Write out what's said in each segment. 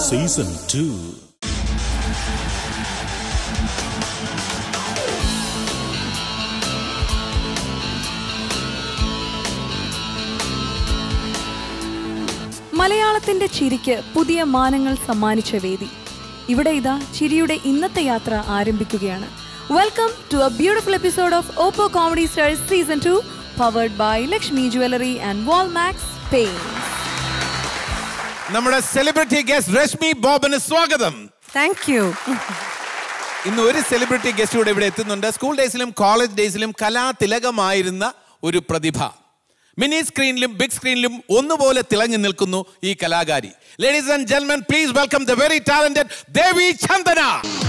Season two മലയാളത്തിന്റെ ചിരിക്ക് പുതിയ മാനങ്ങൾ സമ്മാനിച്ച വേദി ഇവിടെ ഇതാ ചിരിയുടെ ഇന്നത്തെ യാത്ര ആരംഭിക്കുകയാണ് welcome to a beautiful episode of Oppo comedy stars season two powered by Lakshmi jewellery and Walmax pain നമ്മുടെ സെലിബ്രിറ്റി ഗസ്റ്റ് രശ്മി ബോബന് സ്വാഗതം താങ്ക് യു ഇന്ന് ഒരു സെലിബ്രിറ്റി ഗസ്റ്റ് കൂടെ ഇവിടെ എത്തുന്നുണ്ട് സ്കൂൾ ഡേയ്സിലും കോളേജ് ഡേയ്സിലും കലാതിലകമായിരുന്ന ഒരു പ്രതിഭ മിനി സ്ക്രീനിലും ബിഗ് സ്ക്രീനിലും ഒന്നുപോലെ തിളങ്ങി നിൽക്കുന്നു ഈ കലാകാരി ലേഡീസ് ആൻഡ് ജെന്മൻ please welcome the very talented Devi Chandana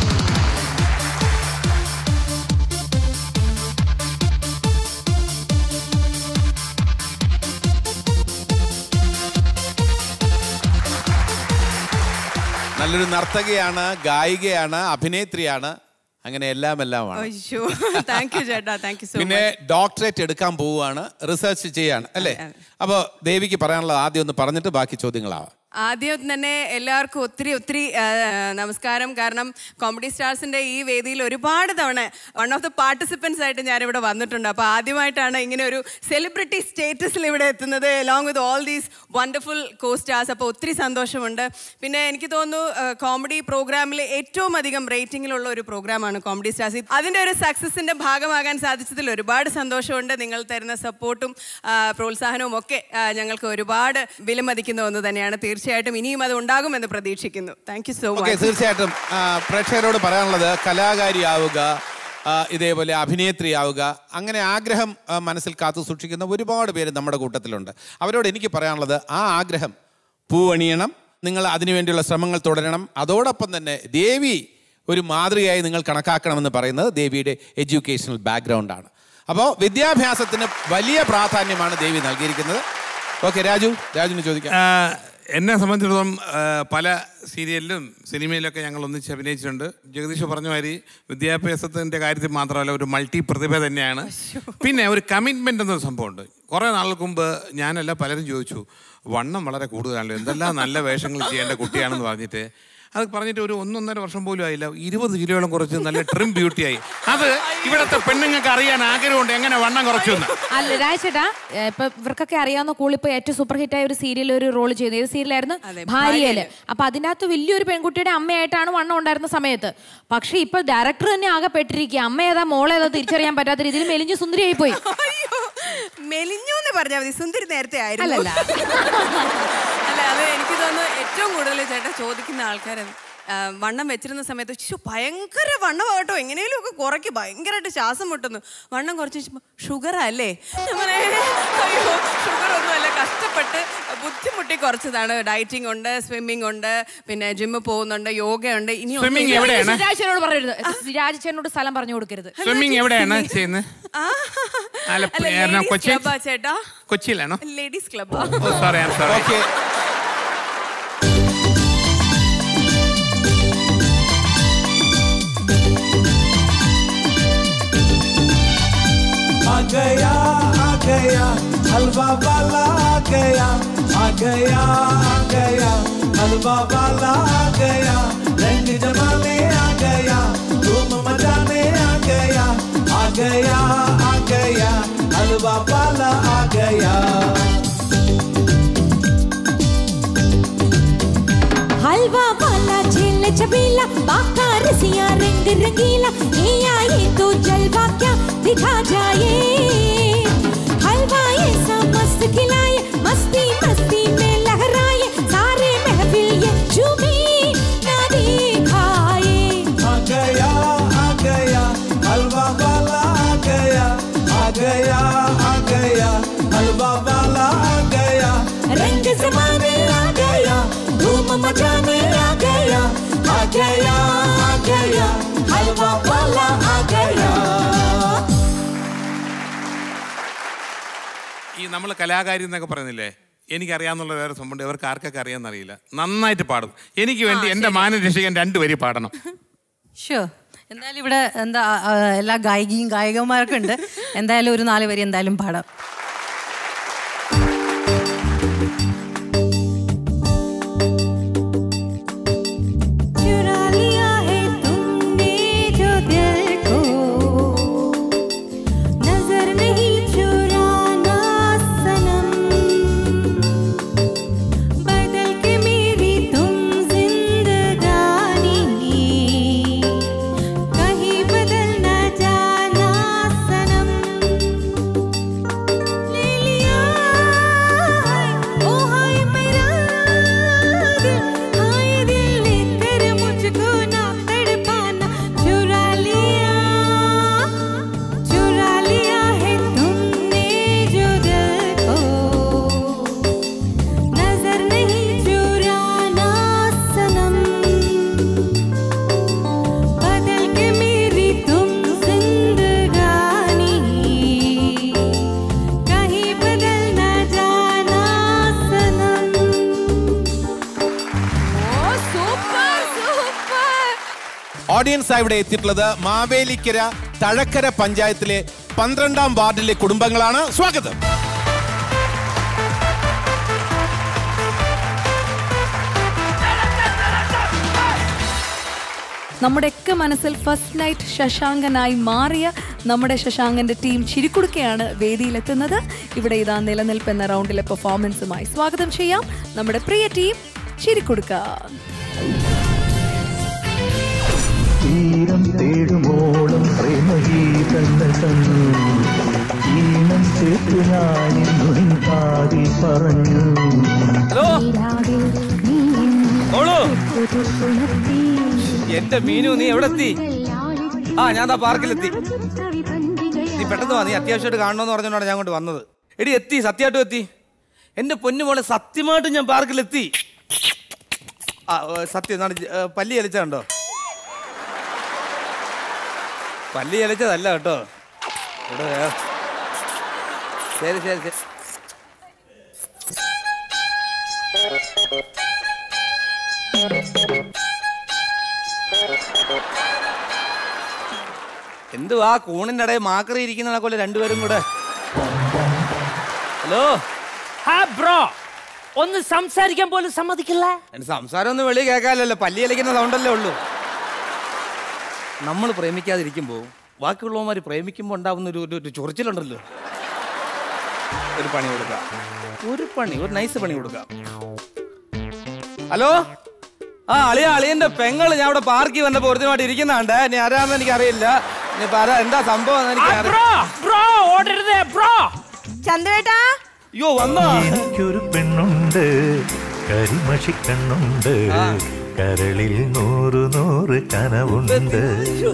നല്ലൊരു നർത്തകിയാണ് ഗായികയാണ് അഭിനേത്രിയാണ് അങ്ങനെ എല്ലാം എല്ലാമാണ് അയ്യോ താങ്ക് യു ചേട്ടാ താങ്ക് യു സോ പിന്നെ ഡോക്ടറേറ്റ് എടുക്കാൻ പോവുകയാണ് റിസർച്ച് ചെയ്യാണ് അല്ലേ അപ്പോൾ ദേവിക്ക് പറയാനുള്ളത് ആദ്യം ഒന്ന് പറഞ്ഞിട്ട് ബാക്കി ചോദ്യങ്ങളാവാം ആദ്യം തന്നെ എല്ലാവർക്കും ഒത്തിരി ഒത്തിരി ആ, നമസ്കാരം കാരണം കോമഡി സ്റ്റാർസിന്റെ ഈ വേദിയിൽ ഒരുപാട് തവണ വൺ ഓഫ് ദ പാർട്ടിസിപ്പൻസ് ആയിട്ട് ഞാനിവിടെ വന്നിട്ടുണ്ട് അപ്പോൾ ആദ്യമായിട്ടാണ് ഇങ്ങനെ ഒരു സെലിബ്രിറ്റി സ്റ്റേറ്റസിൽ ഇവിടെ എത്തുന്നത് along with all these wonderful co stars അപ്പോൾ ഒത്തിരി സന്തോഷമുണ്ട് പിന്നെ എനിക്ക് തോന്നുന്നു കോമഡി പ്രോഗ്രാമിൽ ഏറ്റവും അധികം റേറ്റിംഗിലുള്ള ഒരു പ്രോഗ്രാമാണ് കോമഡി സ്റ്റാർസ് അതിൻ്റെ ഒരു സക്സസിന്റെ ഭാഗമാകാൻ സാധിച്ചതിൽ ഒരുപാട് സന്തോഷമുണ്ട് നിങ്ങൾ തരുന്ന സപ്പോർട്ടും പ്രോത്സാഹനവും ഒക്കെ ആ, ഞങ്ങൾക്ക് ഒരുപാട് വിലമതിക്കുന്ന ഒന്ന് തന്നെയാണ് തീർച്ചയായിട്ടും ഇനിയും അത് ഉണ്ടാകുമെന്ന് പ്രതീക്ഷിക്കുന്നു thank you so okay much തീർച്ചയായിട്ടും ആ, പ്രേക്ഷകരോട് പറയാനുള്ളത് കലാകാരിയാവുക ആ, ഇതേപോലെ അഭിനേത്രിയാവുക അങ്ങനെ ആഗ്രഹം ആ, മനസ്സിൽ കാത്തു സൂക്ഷിക്കുന്ന ഒരുപാട് പേര് നമ്മുടെ കൂട്ടത്തിലുണ്ട് അവരോട് എനിക്ക് പറയാനുള്ളത് ആ ആഗ്രഹം പൂവണിയണം നിങ്ങൾ അതിനുവേണ്ടിയുള്ള ശ്രമങ്ങൾ തുടരണം അതോടൊപ്പം തന്നെ ദേവി ഒരു മാതൃകയായി നിങ്ങൾ കണക്കാക്കണമെന്ന് പറയുന്നത് ദേവിയുടെ എഡ്യൂക്കേഷണൽ ബാക്ക്ഗ്രൗണ്ടാണ് അപ്പോൾ വിദ്യാഭ്യാസത്തിന് വലിയ പ്രാധാന്യമാണ് ദേവി നൽകിയിരിക്കുന്നത് ഓക്കെ രാജു രാജുവിന് ചോദിക്കാം ആ, എന്നെ സംബന്ധിച്ചിടത്തോളം ആ, പല സീരിയലിലും സിനിമയിലൊക്കെ ഞങ്ങൾ ഒന്നിച്ച് അഭിനയിച്ചിട്ടുണ്ട് ജഗദീഷ് പറഞ്ഞ മാതിരി വിദ്യാഭ്യാസത്തിൻ്റെ കാര്യത്തിൽ മാത്രമല്ല ഒരു മൾട്ടി പ്രതിഭ തന്നെയാണ് പിന്നെ ഒരു കമ്മിറ്റ്മെൻ്റ് എന്നൊരു സംഭവമുണ്ട് കുറേ നാൾക്ക് മുമ്പ് ഞാനല്ല പലരും ചോദിച്ചു വണ്ണം വളരെ കൂടുതലാണല്ലോ എന്തെല്ലാം നല്ല വേഷങ്ങൾ ചെയ്യേണ്ട കുട്ടിയാണെന്ന് പറഞ്ഞിട്ട് അത് പറഞ്ഞിട്ട് ഒരു ഒന്നൊന്നര വർഷം പോലും ആയില്ല ഇരുപത് കിലോയോളം കുറച്ച് നല്ല ട്രിം ബ്യൂട്ടിയായി അത് ഇവിടുത്തെ പെണ്ണുങ്ങൾക്ക് അറിയാൻ ആഗ്രഹമുണ്ട് എങ്ങനെ വണ്ണം കുറച്ചു എന്ന് അല്ല രാജേട്ടാ ഏ, ഇപ്പൊ ഇവർക്കൊക്കെ അറിയാവുന്ന കൂളിപ്പോ ഏറ്റവും സൂപ്പർ ഹിറ്റ് ആയ ഒരു സീരിയൽ ഒരു റോൾ ചെയ്തു ഏത് സീരിയലായിരുന്നു അതെ, ഭാര്യയില് അപ്പൊ അതിനകത്ത് വലിയൊരു പെൺകുട്ടിയുടെ അമ്മയായിട്ടാണ് വണ്ണം ഉണ്ടായിരുന്ന സമയത്ത് പക്ഷെ ഇപ്പൊ ഡയറക്ടർ തന്നെ ആകെ പെട്ടിരിക്കുക അമ്മ ഏതാ മോളെ ഏതാ തിരിച്ചറിയാൻ പറ്റാത്ത രീതിയിൽ മെലിഞ്ഞു സുന്ദരിയായി പോയി അയ്യോ മെലിഞ്ഞു എന്ന് പറഞ്ഞാൽ മതി സുന്ദരി നേരത്തെ ആയിരുന്നു അല്ലല്ല. അല്ല അത് എനിക്ക് തോന്നുന്നു ഏറ്റവും കൂടുതൽ ചേട്ടാ ചോദിക്കുന്ന ആൾക്കാർ വണ്ണം വെച്ചിരുന്ന സമയത്ത് ശോ ഭയങ്കര വണ്ണമാകട്ടോ എങ്ങനെയും ഒക്കെ കുറയ്ക്ക് ഭയങ്കരമായിട്ട് ശ്വാസം മുട്ടുന്നു വണ്ണം കുറച്ച് ഷുഗർ അല്ലേ ഞാൻ പറയാ, അയ്യോ ഷുഗർ ഒന്നും അല്ല കഷ്ടപ്പെട്ട് ബുദ്ധിമുട്ടി കുറച്ചതാണ് ഡയറ്റിംഗ് ഉണ്ട് സ്വിമ്മിംഗ് ഉണ്ട് പിന്നെ ജിമ്മിൽ പോകുന്നുണ്ട് യോഗ ഉണ്ട് ഇനി ഒന്നും Swimming ഇല്ല. എവിടെയാണ്? രാജേനോട് പറയരുത് രാജേനോട് സ്ഥലം പറഞ്ഞു കൊടുക്കരുത് സ്വിമ്മിങ് എവിടെയാണ് ചെയ്യുന്നത് ആ, ആലപ്പുഴ, അല്ല, എറണാകുളം, ladies കൊച്ചി? club ആ ചേട്ടാ കൊച്ചിയിലാണോ ലേഡീസ് ക്ലബ്ബാ oh sorry I am sorry okay आ गया आ गया हलवा वाला आ गया आ गया आ गया हलवा वाला आ गया रंग जमाने आ गया धूम मचाने आ गया आ गया आ गया हलवा वाला आ गया हलवा वाला झेल छबीला बाका रसिया रंग रंगीला ये आए तो जलवा क्या दिखा जाए हलवा ऐसा मस्त खिलाए मस्ती मस्ती में लहराए सारे महफिल ये झूमी ना दिखाए आ गया आ गया हलवा वाला आ गया आ गया आ गया हलवा वाला आ गया रंग जमाने आ गया धूम मचाने आ गया आ गया आ गया हलवा वाला आ गया ഈ നമ്മൾ കലാകാരി എന്നൊക്കെ പറയുന്നില്ലേ എനിക്കറിയാന്നുള്ള വേറെ സംഭവം ഇവർക്ക് ആർക്കൊക്കെ അറിയാമെന്നറിയില്ല നന്നായിട്ട് പാടും എനിക്ക് വേണ്ടി എൻ്റെ മാനം രക്ഷിക്കാൻ രണ്ടുപേരും പാടണം ഷുവർ എന്തായാലും ഇവിടെ എന്താ ആ, എല്ലാ ഗായികയും ഗായകന്മാരൊക്കെ ഉണ്ട് എന്തായാലും ഒരു നാല് വരി എന്തായാലും പാടാം ഓഡിയൻസ് ഇവിടെ എത്തിയിട്ടുള്ളത് മാവേലിക്കര തഴക്കര പഞ്ചായത്തിലെ പന്ത്രണ്ടാം വാർഡിലെ കുടുംബങ്ങളാണ് സ്വാഗതം നമ്മുടെയൊക്കെ മനസ്സിൽ ഫസ്റ്റ് നൈറ്റ് ശശാങ്കനായി മാറിയ നമ്മുടെ ശശാങ്കന്റെ ടീം ചിരിക്കുടുക്കയാണ് വേദിയിലെത്തുന്നത് ഇവിടെ ഇതാ നിലനിൽപ്പ് എന്ന റൗണ്ടിലെ പെർഫോമൻസുമായി സ്വാഗതം ചെയ്യാം നമ്മുടെ പ്രിയ ടീം ചിരിക്കുടുക്ക തീരം തേടുമോളം പ്രേമഗീതങ്ങൾ തന്നു ഈണം ചേർത്തു ഞാനിന്നു പാടി പറഞ്ഞു ഹലോ ഓളു എന്റെ മീനു നീ എവിടെ എത്തി ആ ഞാൻ ദാ പാർക്കിലെത്തി നീ പെട്ടെന്ന് വാ നീ അത്യാവശ്യമായിട്ട് കാണണമെന്ന് പറഞ്ഞോണ്ടാണ് ഞാൻ കൊണ്ട് വന്നത് എടി എത്തി സത്യമായിട്ടും എത്തി എന്റെ പൊന്നു മോളെ സത്യമായിട്ടും ഞാൻ പാർക്കിലെത്തി ആ ഏ, സത്യം എന്താണ് ജ- ഏ, പല്ലി അലച്ചുണ്ടോ പല്ലി അലച്ചതല്ല കേട്ടോ ഇവിടെ വേ- ശരി ശരി ശരി എന്തുവാ കൂണിന്റെ ഇടയിൽ മാക്കറി ഇരിക്കുന്ന പോലെ രണ്ടുപേരും കൂടെ ഹലോ ഹാ ബ്രോ ഒന്ന് സംസാരിക്കാൻ പോലും സമ്മതിക്കില്ല എന്റെ സംസാരം ഒന്നും വെളി കേൾക്കാമല്ലോ പല്ലി അലിക്കുന്ന സൗണ്ടല്ലേ ഉള്ളൂ നമ്മൾ പ്രേമിക്കാതിരിക്കുമ്പോൾ ബാക്കിയുള്ളവന്മാർ പ്രേമിക്കുമ്പോൾ ഉണ്ടാവുന്ന ഒരു ഒരു- ഒരു ചൊറിച്ചിലുണ്ടല്ലോ ഒരു പണി കൊടുക്കാം ഒരു പണി ഒരു നൈസ് പണി കൊടുക്കാം ഹലോ ആ അളിയ അളിയന്റെ പെങ്ങള് ഞാൻ ഇവിടെ പാർക്കിൽ വന്നപ്പോ ഒരുത്തിനുമായിട്ട് ഇരിക്കുന്നുണ്ട് നീ ആരാന്ന് എനിക്ക് അറിയില്ല നീ പറ എന്താ സംഭവം എന്ന് എനിക്ക് അറിയാം ബ്രോ ബ്രോ ഓടരുതേ ബ്രോ ചന്തുവേട്ടാ അയ്യോ വന്നോ എനിക്കൊരു പെണ്ണുണ്ട് കരിമഷി കണ്ണുണ്ട് കരളിൽ നൂറ് നൂറ് കനവുണ്ട്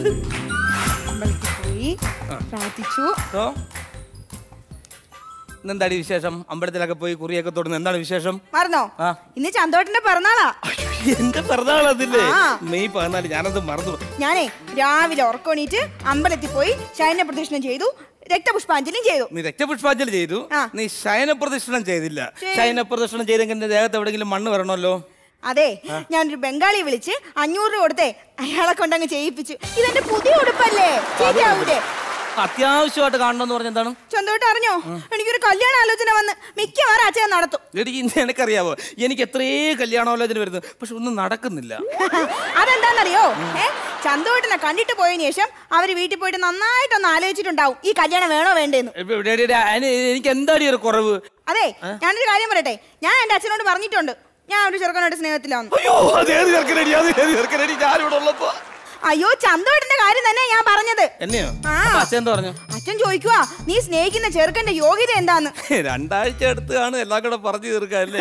പോയി പ്രാർത്ഥിച്ചു ഓ. ഇന്നെന്താടി വിശേഷം അമ്പലത്തിലൊക്കെ പോയി കുറിയൊക്കെ തൊടുന്നു എന്താണ് വിശേഷം മറന്നോ ആ. ഇന്ന് ചന്തോട്ടന്റെ പിറന്നാളാ എന്റെ പിറന്നാളതില്ലേ ആ. മെയ് പതിനാല് ഞാനത് മറന്നു ഞാനേ രാവിലെ ഉറക്കണീറ്റ് അമ്പലത്തിൽ പോയി ശയന പ്രദക്ഷിണം ചെയ്തു രക്തപുഷ്പാഞ്ജലിയും ചെയ്തു നീ രക്തപുഷ്പാഞ്ജലി ചെയ്തു ആ. നീ ശയന പ്രദക്ഷിണം ചെയ്തില്ല ചെയ്തു. ശയന പ്രദക്ഷിണം ചെയ്തെങ്കിൽ എന്റെ ദേഹത്ത് എവിടെയെങ്കിലും മണ്ണ് വരണമല്ലോ അതെ ഞാനൊരു ബംഗാളി വിളിച്ച് അഞ്ഞൂറ് രൂപ കൊടുത്തേ അയാളെ കൊണ്ടങ്ങ് ചെയ്യിപ്പിച്ചു ഇതെന്റെ പുതിയ ഉടുപ്പല്ലേ ശരിയാവൂലേ അത്യാവശ്യമായിട്ട് കാണണമെന്ന് പറഞ്ഞ എന്താണ് ചന്തോട്ട് അറിഞ്ഞോ എനിക്കൊരു കല്യാണ ആലോചന വന്ന് മിക്കവാറും അച്ഛൻ നടത്തും എടി ഇന്ന് എനിക്കറിയാവോ എനിക്ക് എത്രയേ കല്യാണാലോചന വരുന്നത് പക്ഷെ ഒന്നും നടക്കുന്നില്ല അതെന്താന്നറിയോ ഏ ചന്തോട്ടിനെ കണ്ടിട്ട് പോയതിനു ശേഷം അവര് വീട്ടിൽ പോയിട്ട് നന്നായിട്ടൊന്ന് ആലോചിച്ചിട്ടുണ്ടാവും ഈ കല്യാണം വേണോ വേണ്ടേന്ന് എടി, എടി, എടി, അതിന് എനിക്ക് എന്താടി ഒരു കുറവ് അതെ ഞാനൊരു കാര്യം പറയട്ടെ ഞാൻ എന്റെ അച്ഛനോട് പറഞ്ഞിട്ടുണ്ട് ഞാൻ ഒരു ചെറുക്കനോട് സ്നേഹത്തിലാന്ന് അയ്യോ അത് ഏത് ചെറുക്കനടി അത് ഏത് ചെറുക്കനടി ഞാനിവിടെ ഉള്ളപ്പോ അയ്യോ ചന്തോട്ടിന്റെ കാര്യം തന്നെ ഞാൻ പറഞ്ഞത് എന്നെയോ ആ. അപ്പൊ അച്ഛൻ എന്താ പറഞ്ഞു അച്ഛൻ ചോദിക്കുവാ നീ സ്നേഹിക്കുന്ന ചെറുക്കന്റെ യോഗ്യത എന്താന്ന് രണ്ടാഴ്ച അടുത്ത് കാണും എല്ലാം കൂടെ പറഞ്ഞു തീർക്കാല്ലേ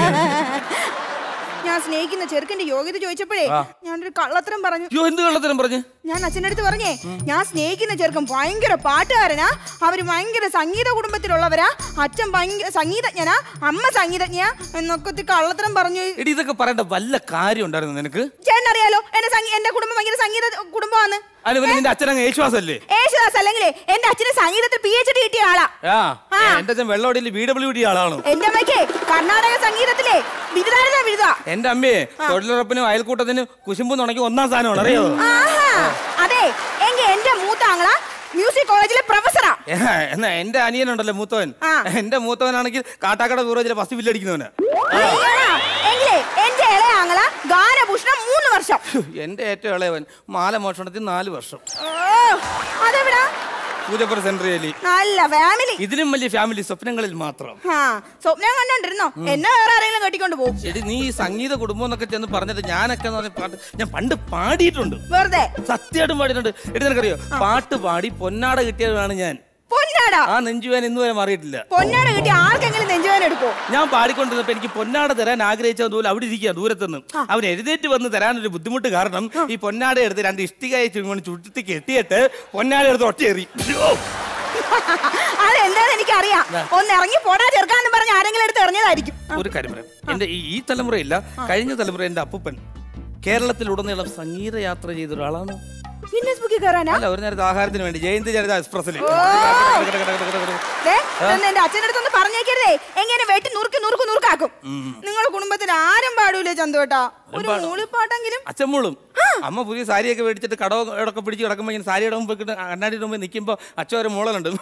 ഞാൻ സ്നേഹിക്കുന്ന ചെറുക്കന്റെ യോഗ്യത ചോദിച്ചപ്പോഴേ ഞാനൊരു കള്ളത്തരം പറഞ്ഞു അയ്യോ എന്ത് കള്ളത്തിനും പറഞ്ഞു ഞാൻ അച്ഛൻ്റെ അടുത്ത് പറഞ്ഞേ ഞാൻ സ്നേഹിക്കുന്ന ചെറുക്കൻ ഭയങ്കര പാട്ടുകാരനാ അവര് ഭയങ്കര സംഗീത കുടുംബത്തിലുള്ളവരാ അച്ഛൻ ഭയങ്കര സംഗീതജ്ഞനാ അമ്മ സംഗീതജ്ഞ എന്നൊക്കെ ഒത്തിരി കള്ളത്തരം പറഞ്ഞു എടി ഇതൊക്കെ പറയണ്ട വല്ല കാര്യം ഉണ്ടായിരുന്നു നിനക്ക് ചേട്ടൻ അറിയാലോ എന്റെ സംഗീ- എന്റെ കുടുംബം ഭയങ്കര സംഗീത കുടുംബമാണ് അതിന് പിന്നെ നിന്റെ അച്ഛനങ്ങ് യേശുവാസല്ലേ യേശുദാസ് അല്ലെങ്കിലേ എന്റെ അച്ഛന് സംഗീതത്തിൽ പി എച്ച് ഡി കിട്ടിയ ആളാ ആ ആ. എന്റെ അച്ഛൻ വെള്ളോടിയിൽ ബി ഡബ്ല്യു ഡി ആളാണ് എന്റെ അമ്മയ്ക്ക് കർണാടക സംഗീതത്തിലെ ബിരുദാനന്ദ ബിരുദ എന്റെ അമ്മയെ തൊഴിലുറപ്പിനും അയൽക്കൂട്ടത്തിനും കുശുമ്പും തുടങ്ങി ഒന്നാം സ്ഥാനമാണ് അറിയോ ആഹാ അതെ എങ്കിൽ എന്റെ മൂത്ത ആങ്ങള മ്യൂസിക് കോളേജിലെ പ്രൊഫസറാ ഏ, എന്നാ എന്റെ അനിയനുണ്ടല്ലോ മൂത്തവൻ ആ. എന്റെ മൂത്തവനാണെങ്കിൽ കാട്ടാക്കട സൂറജിലെ ഫസ്റ്റ് ബില്ലടിക്കുന്നവന് അയ്യടാ, എങ്കിലേ എന്റെ ഇളയ ആങ്ങള ഗാനഭൂഷണം മൂന്ന് വർഷം എന്റെ ഏറ്റവും ഇളയവൻ മാല മോഷണത്തിൽ നാല് വർഷം ഓ, അതെവിടാ പൂജപ്പുര സെൻട്രേലി നല്ല ഫാമിലി ഇതിലും വലിയ ഫാമിലി സ്വപ്നങ്ങളിൽ മാത്രം ആ സ്വപ്നം കണ്ടോണ്ടിരുന്നോ എന്നെ വേറെ ആരെങ്കിലും കെട്ടിക്കൊണ്ട് പോകും എടി നീ ഈ സംഗീത കുടുംബം എന്നൊക്കെ ചെന്ന് പറഞ്ഞിട്ട് ഞാനൊക്കെ എന്ന് പറഞ്ഞ പാട്ട് ഞാൻ പണ്ട് പാടിയിട്ടുണ്ട് വെറുതെ സത്യമായിട്ടും പാടിയിട്ടുണ്ട് എടി നിനക്കറിയോ പാട്ട് പാടി പൊന്നാട കിട്ടിയതാണ് ഞാൻ പൊന്നാടാ ആ നെഞ്ചുവാൻ ഇന്ന് വരെ മാറിയിട്ടില്ല പൊന്നാട കിട്ടി ആർക്കെങ്കിലും നെഞ്ചുവേന എടുക്കോ ഞാൻ പാടിക്കൊണ്ടിരുന്നപ്പോ എനിക്ക് പൊന്നാട തരാൻ ആഗ്രഹിച്ച ദൂരം അവിടെ ഇരിക്കുക ദൂരത്തുനിന്ന് അവൻ എഴുന്നേറ്റ് വന്ന് തരാനൊരു ബുദ്ധിമുട്ട് കാരണം ഈ പൊന്നാട എടുത്ത് രണ്ട് ഇഷ്ടികയെ ചുരുങ്ങി ചുരുട്ടി കെട്ടിയിട്ട് പൊന്നാട എടുത്ത് ഒറ്റയേറി അതെന്താന്ന് എനിക്കറിയാം ഒന്ന് ഇറങ്ങി പോടാ ചെറുക്കാന്ന് പറഞ്ഞ് ആരെങ്കിലും എടുത്ത് എറിഞ്ഞതായിരിക്കും ഒരു കാര്യം പറയാം എന്റെ ഈ ഈ തലമുറയില്ല കഴിഞ്ഞ തലമുറ എന്റെ അപ്പൂപ്പൻ കേരളത്തിലുടനീളം സംഗീത യാത്ര ചെയ്ത ഒരാളാണ് ഗിന്നസ് ബുക്കിൽ കയറാനാ അല്ല ഒരു നേരത്തെ ആഹാരത്തിന് വേണ്ടി ജയന്തി ചരിത എക്സ്പ്രസിൽ ദേ, ഇതൊന്ന് എന്റെ അച്ഛൻ്റെ അടുത്തൊന്ന് പറഞ്ഞേക്കരുതേ എങ്ങനെ വെട്ടി നുറുക്കി നുറുക്ക് നുറുക്കാക്കും നിങ്ങളുടെ കുടുംബത്തിൽ ആരും പാടൂലേ ചന്തുവേട്ടാ ഒരു മൂളിപ്പാട്ടെങ്കിലും അച്ചമ്മൂളും ആ, അമ്മ പുതിയ സാരിയൊക്കെ മേടിച്ചിട്ട് കടവൊക്കെ പിടിച്ച് കിടക്കുമ്പോൾ ഇങ്ങനെ സാരിയുടെ മുമ്പ് കണ്ണാടിയുടെ മുമ്പ് നിൽക്കുമ്പോൾ അച്ഛൻ ഒരു മൂളലുണ്ട്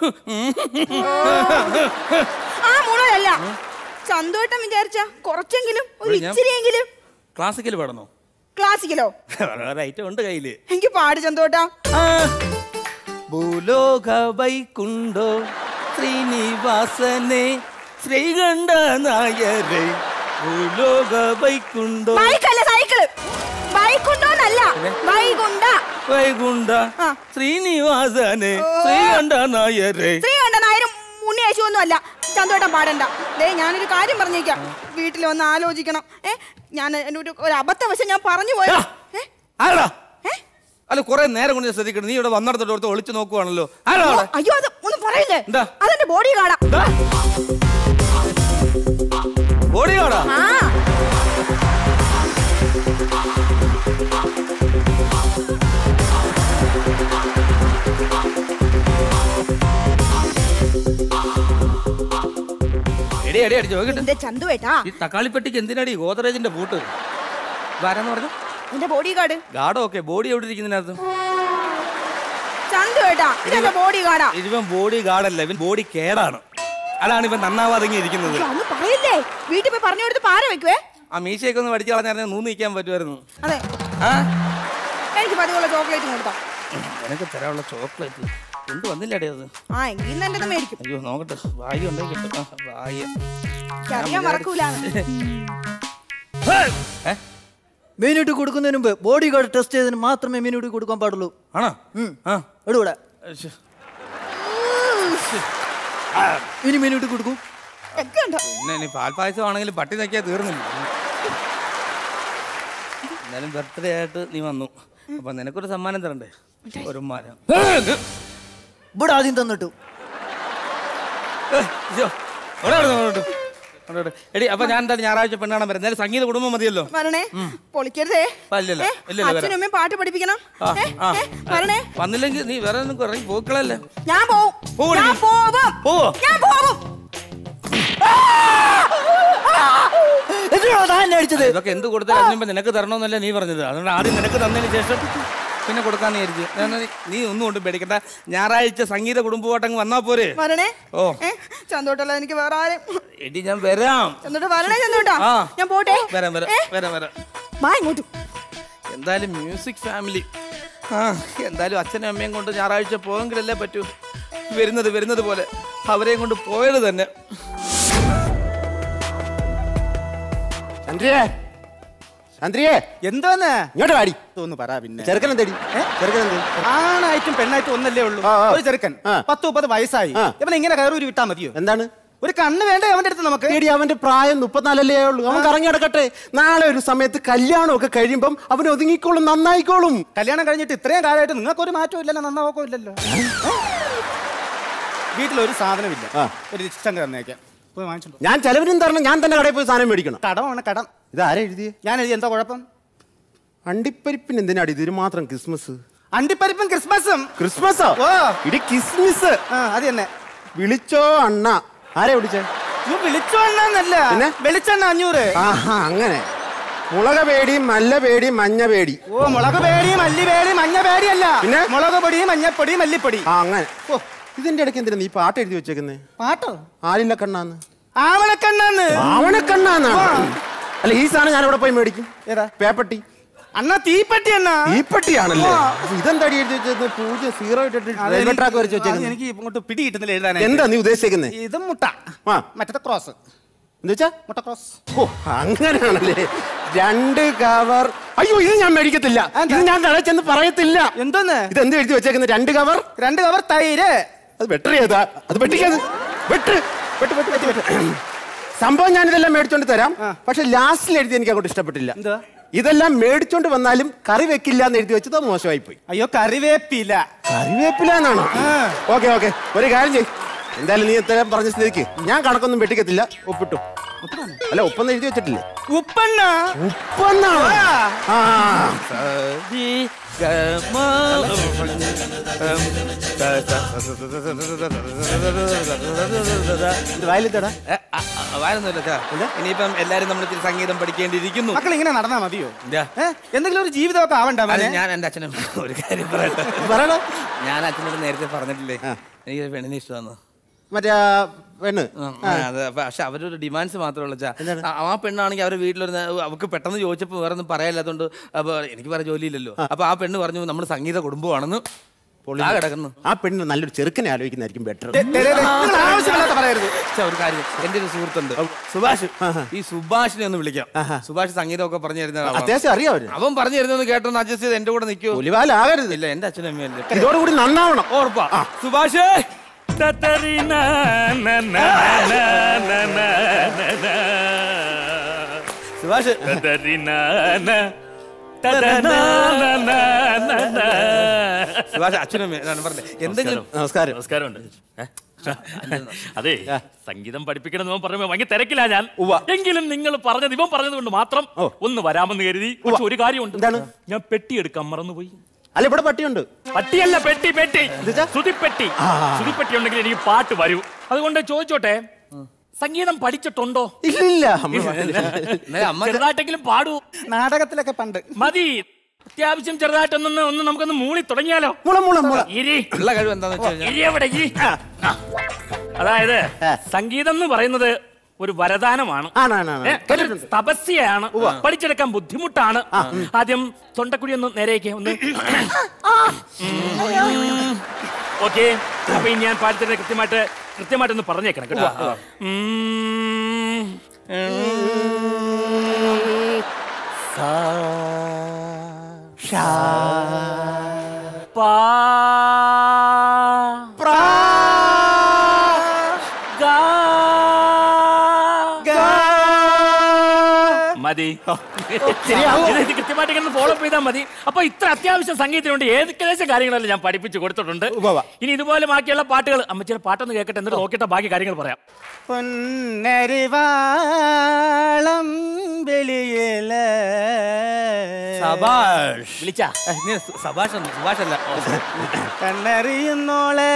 ആ മുളയല്ല ചന്തോട്ടം വിചാരിച്ച കുറച്ചെങ്കിലും ഒരു ഞാൻ- ഇച്ചിരിയെങ്കിലും ക്ലാസിക്കൽ പാടണോ ക്ലാസിക്കലോ ഒരു ഐറ്റം ഉണ്ട് കയ്യില് എനിക്ക് പാട് ചന്തോട്ടാ ഭൂലോക വൈകുണ്ടോ ശ്രീനിവാസനെ ശ്രീകണ്ഠ നായരെ ഭൂലോക വൈകുണ്ടോ ബൈക്കല്ല സൈക്കിള് ബൈക്കുണ്ടോന്നല്ല വൈകുണ്ട വൈകുണ്ഠ ശ്രീനിവാസനെ ശ്രീകണ്ഠ നായരെ ശ്രീകണ്ഠ നായരും ഉണ്ണിയേശു ഒന്നും അല്ല ചന്തോട്ടം പാടണ്ട ദേ ഞാനൊരു കാര്യം പറഞ്ഞേക്കാം വീട്ടിൽ വന്ന് ആലോചിക്കണം ഏ ഞാൻ എൻ്റെ ഒരു ഒരു അബദ്ധവശം ഞാൻ പറഞ്ഞു പോയോ ഏ ആരാ അല്ല കുറെ നേരം കൊണ്ട് ഞാൻ ശ്രദ്ധിക്കണം നീ ഇവിടെ വന്നിടത്തോട്ട് ഒളിച്ചു നോക്കുവാണല്ലോ ആരാ അവിടെ അയ്യോ അത് ഒന്നും പറയില്ലേ എന്താ? അതെന്റെ ബോഡി കാണാം ബോഡി കാണാ ആ എടി എടി അടി ചോദിക്കട്ടെ എന്റെ ചന്തുവേട്ടാ ഈ തക്കാളിപ്പെട്ടിക്ക് എന്തിനാടി ഗോദറേജിന്റെ പൂട്ട് ഇതാരെന്ന് പറഞ്ഞു എന്റെ ബോഡി ഗാർഡ് ഗാഡോ ഒക്കെ ബോഡി എവിടെ ഇരിക്കുന്നതിനകത്ത് ചന്തുവേട്ടാ ഇതെന്റെ ബോഡി ഗാർഡാ ഇതിവൻ ബോഡി ഗാർഡല്ല ഇവൻ ബോഡി കേടാണ് അതാണ് ഇവൻ നന്നാവാതെങ്ങി ഇരിക്കുന്നത് ഒന്ന് പറയില്ലേ വീട്ടിൽ പോയി പറഞ്ഞു കൊടുത്ത് പാര വെക്കുവേ ആ മീശയൊക്കെ ഒന്ന് പഠിച്ചു കളഞ്ഞായിരുന്നു നൂന്ന് നിൽക്കാൻ പറ്റുമായിരുന്നു അതെ ആ എനിക്ക് പതിവുള്ള ചോക്ലേറ്റ് കൊടുത്തോ എനിക്ക് തരാനുള്ള ചോക്ലേറ്റ് എന്ത് വന്നില്ലടേ അത് ആ എങ്കിൽ ഇന്ന് എന്റെ മേടിക്കും അയ്യോ നോക്കട്ടെ വായി ഉണ്ടെങ്കിൽ കിട്ടും ആ, വായി അറിയാൻ മറക്കൂലാണ് മീനൂട്ടി കൊടുക്കുന്നതിന് മുമ്പ് ബോഡി ഗാർഡ് ടെസ്റ്റ് ചെയ്തതിന് മാത്രമേ മീനൂട്ടി കൊടുക്കാൻ പാടുള്ളൂ ആണോ ആ എടുകൂടെ ശ്ശെ. ഇനി മീനൂട്ടി കൊടുക്കൂ ഒക്കെ ഉണ്ടോ പിന്നെ ഇനി പാൽപ്പായസം ആണെങ്കിലും പട്ടി നക്കിയാൽ തീർന്നില്ല എന്നാലും ബർത്ത്ഡേ ആയിട്ട് നീ വന്നു അപ്പൊ നിനക്കൊരു സമ്മാനം തരണ്ടേ ഒരു മരം ഇവിടെ ആദ്യം തന്നിട്ടു എടി അപ്പൊ ഞാൻ എന്തായാലും ഞായറാഴ്ച പെണ്ണാണാൻ വരാം എന്തായാലും സംഗീത കുടുംബം മതിയല്ലോ വരണേ പൊളിക്കരുതേ ഇല്ല, ഇല്ല, ഏ, ഇല്ല, ഇല്ല, അച്ഛനും അമ്മയും പാട്ട് പഠിപ്പിക്കണം ആ, ഏ, ആ. ഏ, വരണേ വന്നില്ലെങ്കിൽ നീ വേറെ ഒന്നും ഇറങ്ങി പോക്കളല്ലേ ഞാൻ പോവും പോവടി. ഞാൻ പോവും പോവോ ഞാൻ പോവും അടിച്ചത് ഇതൊക്കെ എന്ത് കൊടുത്താലും അതിന് മുമ്പ് നിനക്ക് തരണമെന്നല്ല നീ പറഞ്ഞത് അതുകൊണ്ട് ആദ്യം നിനക്ക് തന്നതിന് ശേഷം പിന്നെ കൊടുക്കാന്ന് വിചാരിച്ചു ഞാൻ നീ- നീ ഒന്നും കൊണ്ട് പേടിക്കണ്ട ഞായറാഴ്ച സംഗീത കുടുംബമായിട്ടങ്ങ് വന്നാ പോരെ വരണേ ഓ ഏ ചന്തോട്ടല്ല എനിക്ക് വേറെ ആരും എടി ഞാൻ വരാം ചന്തോട്ട് വരണേ ചന്തോട്ടാ ആ. ഞാൻ പോട്ടെ വരാം വരാം ഏ, വരാം വരാം വാ ഇങ്ങോട്ട് എന്തായാലും മ്യൂസിക് ഫാമിലി ആ എന്തായാലും അച്ഛനും അമ്മയും കൊണ്ട് ഞായറാഴ്ച പോയെങ്കിലല്ലേ പറ്റൂ വരുന്നത് വരുന്നത് പോലെ അവരെയും കൊണ്ട് പോയത് തന്നെ ചന്ദ്രിയേ ചന്ദ്രിയേ എന്തോന്ന് ഇങ്ങോട്ട് വാടി ഒന്ന് പറ പിന്നെ ചെറുക്കൻ എന്തേടി ചെറുക്കൻ എന്തേ ആണായിട്ടും പെണ്ണായിട്ടും ഒന്നല്ലേ ഉള്ളൂ ഒരു ചെറുക്കൻ പത്ത് മുപ്പത് വയസ്സായി ഇവൻ ഇങ്ങനെ കയറൂരി വിട്ടാ മതിയോ എന്താണ് ഒരു കണ്ണ് വേണ്ടേ അവന്റെ അടുത്ത് നമുക്ക് എടി അവന്റെ പ്രായം മുപ്പത്തിനാലല്ലേ ഉള്ളൂ അവൻ കറങ്ങി നടക്കട്ടെ നാളെ ഒരു സമയത്ത് കല്യാണം ഒക്കെ കഴിയുമ്പം അവൻ ഒതുങ്ങിക്കോളും നന്നായിക്കോളും കല്യാണം കഴിഞ്ഞിട്ട് ഇത്രയും കാലമായിട്ട് നിങ്ങൾക്ക് ഒരു മാറ്റവും ഇല്ലല്ലോ നന്നാവോ ഇല്ലല്ലോ വീട്ടിലൊരു സാധനമില്ല ഒരു ലിസ്റ്റ് തന്നേക്കാം പോയി വാങ്ങിച്ചോളൂ ഞാൻ ചെലവിനും തരണം ഞാൻ തന്നെ കടയിൽ പോയി സാധനം മേടിക്കണം കടമാണ് കടം ഇതാരാ എഴുതിയേ ഞാൻ എഴുതി എന്താ കുഴപ്പം അണ്ടിപ്പരിപ്പിന് എന്തിനാടി ഇതിന് മാത്രം ക്രിസ്മസ് അണ്ടിപ്പരിപ്പും ക്രിസ്മസും ക്രിസ്മസോ ഓ ഇടി കിസ്മിസ് ആ അത് തന്നെ വിളിച്ചോ അണ്ണ ആരെ വിളിച്ചേ അയ്യോ, വെളിച്ചെണ്ണന്നല്ല വെളിച്ചെണ്ണ അഞ്ഞൂറ് ആഹാ അങ്ങനെ മുളക പേടി മല്ല പേടി മഞ്ഞ പേടി ഓ മുളക് പേടി മല്ലി പേടി മഞ്ഞ പേടിയല്ല പിന്നെ മുളക് പൊടി മഞ്ഞപ്പൊടി മല്ലിപ്പൊടി ആ അങ്ങനെ ഓ ഇതിന്റെ ഇടയ്ക്ക് എന്തിനാ നീ പാട്ട് എഴുതി വെച്ചേക്കുന്നേ പാട്ടോ ആലില്ല കണ്ണാന്ന് ആവണക്കണ്ണാന്ന് ആവണക്കണ്ണാന്നാണ് അല്ല ഈ സാധനം ഞാൻ ഇവിടെ പോയി മേടിക്കും ഏതാ പേപ്പട്ടി അണ്ണാ തീപ്പട്ടി അണ്ണാ തീപ്പെട്ടിയാണല്ലേ ആ. അപ്പൊ ഇതെന്താടി എഴുതി വെച്ചത് പൂജ്യം സീറോ ഇട്ടിട്ട് അത് റെയിൽവേ എനിക്ക് ട്രാക്ക് വരച്ച് അത് വെച്ചേക്കുന്നത് എനിക്ക് ഇങ്ങോട്ട് പിടി കിട്ടുന്നില്ല എഴുതാനായിട്ട് എന്താ നീ ഉദ്ദേശിക്കുന്നേ ഇത് മുട്ട ആ മറ്റേ ക്രോസ് എന്നുവെച്ചാ മുട്ട ക്രോസ് ഓ അങ്ങനെയാണല്ലേ രണ്ട് കവർ അയ്യോ ഇത് ഞാൻ മേടിക്കത്തില്ല ഇത് ഞാൻ കടയിൽ ചെന്ന് പറയത്തില്ല എന്തോന്ന് ഇത് എന്ത് എഴുതി വെച്ചേക്കുന്നത് രണ്ട് കവർ രണ്ട് കവർ തൈര് അത് വെട്ടറി ഏതാ അത് വെട്ടിക്കത് വെട്ട് വെട്ട് വെട്ട് വെട്ട് വെട്ട് സംഭവം ഞാൻ ഇതെല്ലാം മേടിച്ചോണ്ട് തരാം പക്ഷെ ലാസ്റ്റിൽ എഴുതി എനിക്ക് അങ്ങോട്ട് ഇഷ്ടപ്പെട്ടില്ല ഇതെല്ലാം മേടിച്ചോണ്ട് വന്നാലും കറി വെക്കില്ല എന്ന് എഴുതി വെച്ചത് മോശമായി പോയി അയ്യോ കറിവേപ്പില കറിവേപ്പില എന്നാണോ ഓക്കെ ഓക്കെ ഒരു കാര്യം ചെയ് എന്തായാലും നീ ഇത്രയും പറഞ്ഞ സ്ഥിതിക്ക് ഞാൻ കണക്കൊന്നും വെട്ടിക്കത്തില്ല ഒപ്പിട്ടു അല്ല ഒപ്പൊന്നും എഴുതി വെച്ചിട്ടില്ലേ ഉപ്പണ്ണ ഉപ്പെന്നാണോ ആ വായിലെത്തടാ വാരൊന്നുമില്ല ചാ ഇനിയിപ്പം എല്ലാരും നമ്മൾ ഇത്തിരി സംഗീതം പഠിക്കേണ്ടിയിരിക്കുന്നു മക്കൾ ഇങ്ങനെ നടന്നാ മതിയോ ഇതാ. ഏ? എന്തെങ്കിലും ഒരു ജീവിതമൊക്കെ ആവണ്ട അല്ല, മോനെ? ഞാൻ എന്റെ അച്ഛനും ഒരു കാര്യം പറയട്ടെ പറയണോ ഞാൻ അച്ഛനോട് നേരത്തെ പറഞ്ഞിട്ടില്ലേ എനിക്ക് ഒരു പെണ്ണിനെ ഇഷ്ടമാണ് മറ്റേ ആ പെണ്ണ് അതെ പക്ഷെ അവരൊരു ഡിമാൻഡ്സ് മാത്രമേ ഉള്ളൂ ചാ ആ- ആ പെണ്ണാണെങ്കിൽ അവരുടെ വീട്ടിലൊരു നേ- അവർക്ക് പെട്ടെന്ന് ചോദിച്ചപ്പോൾ വേറെ ഒന്നും പറയാനില്ലാത്തതുകൊണ്ട് അപ്പൊ എനിക്ക് വേറെ ജോലിയില്ലല്ലോ അപ്പൊ ആ പെണ്ണ് പറഞ്ഞു നമ്മൾ സംഗീത കുടുംബമാണെന്ന് ആ കിടക്കുന്നു ആ പെണ്ണ് നല്ലൊരു ചെറുക്കനെ ആലോചിക്കുന്നതായിരിക്കും ബെറ്റർ ദേ, ദേ, ദേ, നിങ്ങൾ ആവശ്യമില്ലാത്ത പറയരുത് ഛെ, ഒരു കാര്യം എന്റെ ഒരു സുഹൃത്തുണ്ട് സുഭാഷ് ഈ സുഭാഷിനെ ഒന്ന് വിളിക്കാം സുഭാഷ് സംഗീതമൊക്കെ പറഞ്ഞു തരുന്ന ആളാണ്. അത്യാവശ്യം അറിയാം അവര് അവൻ പറഞ്ഞു തരുന്നത് കേട്ടൊന്ന് അഡ്ജസ്റ്റ് ചെയ്ത് എന്റെ കൂടെ നിൽക്കൂ പുലിവാലാകരുത് ഇല്ല എന്റെ അച്ഛനും അമ്മയല്ലേ ഇതോടുകൂടി നന്നാവണം ഓർപ്പാ സുഭാഷ് സുഭാഷ് സുഭാഷ് അച്ഛനും അമ്മയും ഞാൻ പറഞ്ഞേ എന്തെങ്കിലും നമസ്കാരം നമസ്കാരമുണ്ട് ഏ? അതെ സംഗീതം പഠിപ്പിക്കണം എന്ന് പറയുമ്പോ ഭയങ്കര തിരക്കില്ല ഞാൻ എങ്കിലും നിങ്ങൾ പറഞ്ഞത് ഇവൻ പറഞ്ഞത് കൊണ്ട് മാത്രം ഒന്ന് വരാമെന്ന് കരുതി പക്ഷെ ഒരു കാര്യമുണ്ട് ഞാൻ പെട്ടി എടുക്കാൻ മറന്നുപോയി അല്ല ഇവിടെ പട്ടിയുണ്ട് പട്ടിയല്ല പെട്ടി പെട്ടി ശ്രുതിപ്പെട്ടി ശ്രുതിപ്പെട്ടി ഉണ്ടെങ്കിൽ എനിക്ക് പാട്ട് വരൂ അതുകൊണ്ട് ചോദിച്ചോട്ടെ സംഗീതം പഠിച്ചിട്ടുണ്ടോ ഇല്ലില്ല ചെറുതായിട്ടെങ്കിലും പാടൂ നാടകത്തിലൊക്കെ പണ്ട് മതി അത്യാവശ്യം ചെറുതായിട്ടൊന്ന് ഒന്ന് നമുക്കൊന്ന് മൂളി തുടങ്ങിയാലോ മുള മുള മുള ഇരി ഉള്ള കഴിവ് എന്താന്ന് വെച്ച് കഴിഞ്ഞാൽ ഇരി എവിടെ ഇരി ആ. അതായത് സംഗീതം എന്ന് പറയുന്നത് ഒരു വരദാനമാണ് ഏ, ഒരു തപസ്യയാണ് പഠിച്ചെടുക്കാൻ ബുദ്ധിമുട്ടാണ് ആദ്യം തൊണ്ടക്കുടി ഒന്ന് നേരേക്ക് ഒന്ന് ഓക്കെ അപ്പൊ ഇനി ഞാൻ പാടത്തിന് കൃത്യമായിട്ട് കൃത്യമായിട്ടൊന്ന് പറഞ്ഞേക്കണം കേട്ടോ ഉം. പാ ഗാ മതി ഇത് കൃത്യമായിട്ട് ഇങ്ങനെ ഫോളോ ചെയ്താൽ മതി അപ്പൊ ഇത്ര അത്യാവശ്യം സംഗീതത്തിനുണ്ട് ഏകദേശം കാര്യങ്ങളെല്ലാം ഞാൻ പഠിപ്പിച്ച് കൊടുത്തിട്ടുണ്ട് ഇനി ഇതുപോലെ ബാക്കിയുള്ള പാട്ടുകൾ അമ്മച്ചിയുടെ പാട്ടൊന്ന് കേൾക്കട്ടെ എന്നിട്ട് നോക്കിയിട്ട് ബാക്കി കാര്യങ്ങൾ പറയാം പൊന്നരിവാളം വെളിയില സബാഷ് വിളിച്ചാ സബാഷ് അല്ല സുഭാഷ് അല്ല കണ്ണറിയുന്നോളെ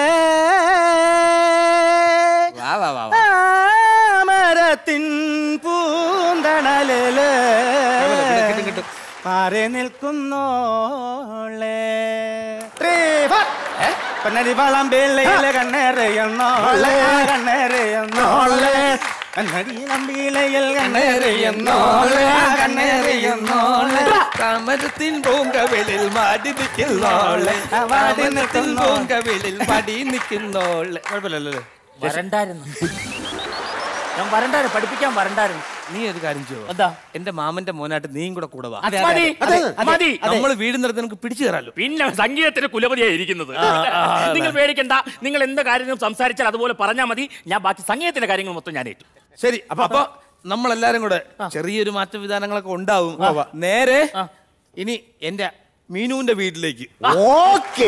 വാ വാ വാ ആ മരത്തിൻ പൂന്തണലില് കിട്ടും, കിട്ടും. മാറി നിൽക്കുന്നോളെ ട്രീഫർ. പൊന്നരിവാളം വെള്ളിയില കണ്ണേറിയുന്നോളെ കണ്ണേറിയുന്നോളെ കണ്ണടി നമ്പിയിലയിൽ കണ്ണേറിയുന്നോളെ കണ്ണേറിയുന്നോളെ കമരത്തിൻ പൂങ്കവിളിൽ മാടി നിൽക്കുന്നോളെ കമരത്തിൻ പൂങ്കവിളിൽ മടി നിൽക്കുന്നോളെ കുഴപ്പമില്ലല്ലോ വരണ്ടായിരുന്നു ഞാൻ വരണ്ടായിരുന്നു പഠിപ്പിക്കാൻ വരണ്ടായിരുന്നു നീ ഒരു കാര്യം ചെയ്യോ എന്താ എന്റെ മാമന്റെ മോനായിട്ട് നീയും കൂടെ കൂടെ വാ അതെ, അതെ, അതെ, അതെ, മതി അതെ. നമ്മൾ വീടിനടുത്ത് നമുക്ക് പിടിച്ചു കയറാലോ പിന്നെ സംഗീതത്തിന് കുലപതിയായി ഇരിക്കുന്നത് ആ, ആ, അതെ. നിങ്ങൾ പേടിക്കണ്ട നിങ്ങൾ എന്ത് കാര്യങ്ങളും സംസാരിച്ചാൽ അതുപോലെ പറഞ്ഞാൽ മതി ഞാൻ ബാക്കി സംഗീതത്തിന്റെ കാര്യങ്ങൾ മൊത്തം ഞാൻ ഏറ്റു ശരി അപ്പൊ അപ്പൊ നമ്മളെല്ലാരും കൂടെ ചെറിയൊരു മാറ്റ വിധാനങ്ങളൊക്കെ ഉണ്ടാവും നേരെ ഇനി എന്റെ മീനുവിന്റെ വീട്ടിലേക്ക് ഓക്കേ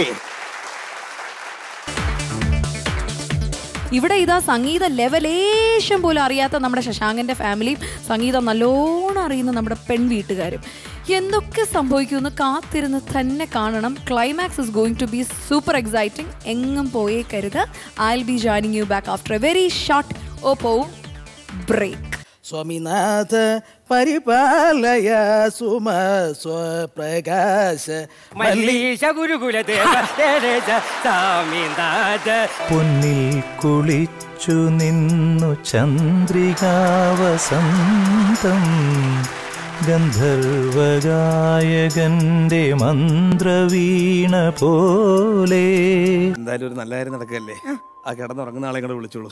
ഇവിടെ ഇതാ സംഗീത ലെവലേശം പോലും അറിയാത്ത നമ്മുടെ ശശാങ്കന്റെ ഫാമിലിയും സംഗീതം നല്ലോണം അറിയുന്ന നമ്മുടെ പെൺവീട്ടുകാരും എന്തൊക്കെ സംഭവിക്കുമെന്ന് കാത്തിരുന്ന് തന്നെ കാണണം climax is going to be super exciting എങ്ങും പോയേക്കരുത് I will be joining you back after a very short Oppo break സ്വാമിനാഥ പരിപാലയ സുമ സ്വപ്രകാശ മല്ലീശ ഗുരുകുലദേവ സ്വാമിനാഥ പൊന്നിൽ കുളിച്ചു നിന്നു ചന്ദ്രികാവസന്തം ഗന്ധർവഗായകന്റെ മന്ത്രവീണ പോലെ എന്തായാലും ഒരു നല്ല കാര്യം നടക്കല്ലേ ആ കിടന്നുറങ്ങുന്ന ആളെ കൂടെ വിളിച്ചോളൂ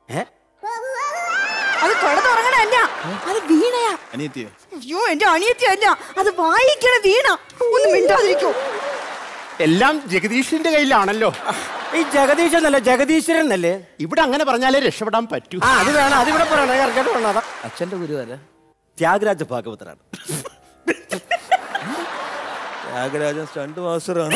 അത് കിടന്നുറങ്ങണല്ല അത് വീണയാ അനിയത്തിയോ അയ്യോ എന്റെ അനിയത്തി അല്ല അത് വായിക്കണ വീണ ഒന്ന് മിണ്ടാതിരിക്കോ എല്ലാം ജഗദീഷിന്റെ കയ്യിലാണല്ലോ ഈ ജഗദീശൻ എന്നല്ല ജഗദീശ്വരൻ എന്നല്ലേ ഇവിടെ അങ്ങനെ പറഞ്ഞാലേ രക്ഷപ്പെടാൻ പറ്റൂ ആ അത് വേണം അത് ഇവിടെ പറയണം ഇറക്കട്ട് വേണം അതാ അച്ഛന്റെ ഗുരുവല്ല ത്യാഗരാജ ഭാഗവതരാണ് ത്യാഗരാജൻ സ്റ്റണ്ട് മാസ്റ്ററാണ്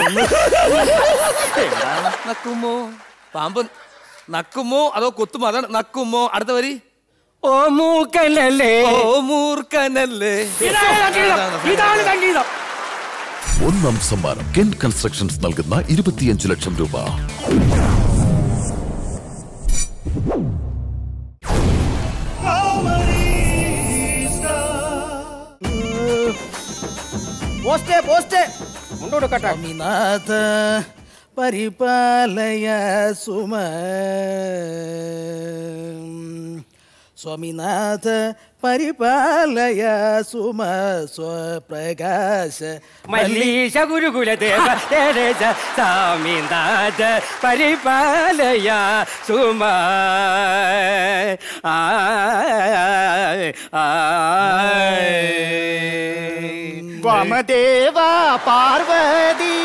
നക്കുമോ പാമ്പ് നക്കുമോ അതോ കൊത്തുമോ അതാണ് നക്കുമോ അടുത്ത വരി ഓ മൂക്കനല്ലേ ഓ മൂർഖനല്ലേ ഇതാണ് സംഗീതം ഒന്നാം സമ്മാനം കെൻ കൺസ്ട്രക്ഷൻസ് നൽകുന്ന ഇരുപത്തിയഞ്ച് ലക്ഷം രൂപ ആ പോസ്റ്റ് പോസ്റ്റ് കൊണ്ടുകൊടുക്കട്ടെ സ്വാമിനാഥ പരിപാലയ സുമ സ്വാമിനാഥ പരിപാലയ സുമ സ്വപ്രകാശ മല്ലീശ ഗുരുകുലദേവ ദേശ സ്വാമിനാഥ പരിപാലയ സുമ ആ ആ വാമദേവ പാർവതി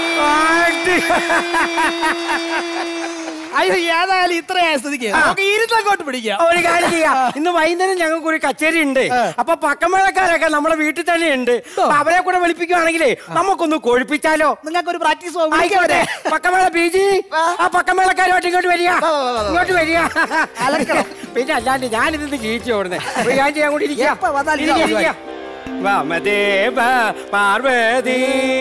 അയ്യോ ഏതായാലും ഇത്രയായ സ്ഥിതിക്ക് നമുക്ക് ഇരുന്നങ്ങോട്ട് പിടിക്കാം ഒരു കാര്യം ചെയ്യാം ഇന്ന് വൈകുന്നേരം ഞങ്ങൾക്ക് ഒരു കച്ചേരി ഉണ്ട് അപ്പൊ പക്കമേളക്കാരൊക്കെ നമ്മുടെ വീട്ടിൽ തന്നെ ഉണ്ട് അപ്പൊ അവരെ കൂടെ വിളിപ്പിക്കുവാണെങ്കിലേ നമുക്കൊന്ന് കൊഴിപ്പിച്ചാലോ നിങ്ങൾക്ക് ഒരു പ്രാക്ടീസ് ആയിക്കോട്ടെ പക്കമേള പി ജി ആ പക്കമേളക്കാരുമായിട്ട് ഇങ്ങോട്ട് വരിക ഇങ്ങോട്ട് വരിക പിന്നെ അല്ലാണ്ട് ഞാനിത് ജീവിച്ചു ഓടുന്നേ ഒരു കാര്യം ചെയ്യാൻ കൂടി ഇരിക്കാം എപ്പ വന്നാലും ഇരിക്കാം, ഇതാ ഇരിക്കാം. വാമദേവ പാർവതി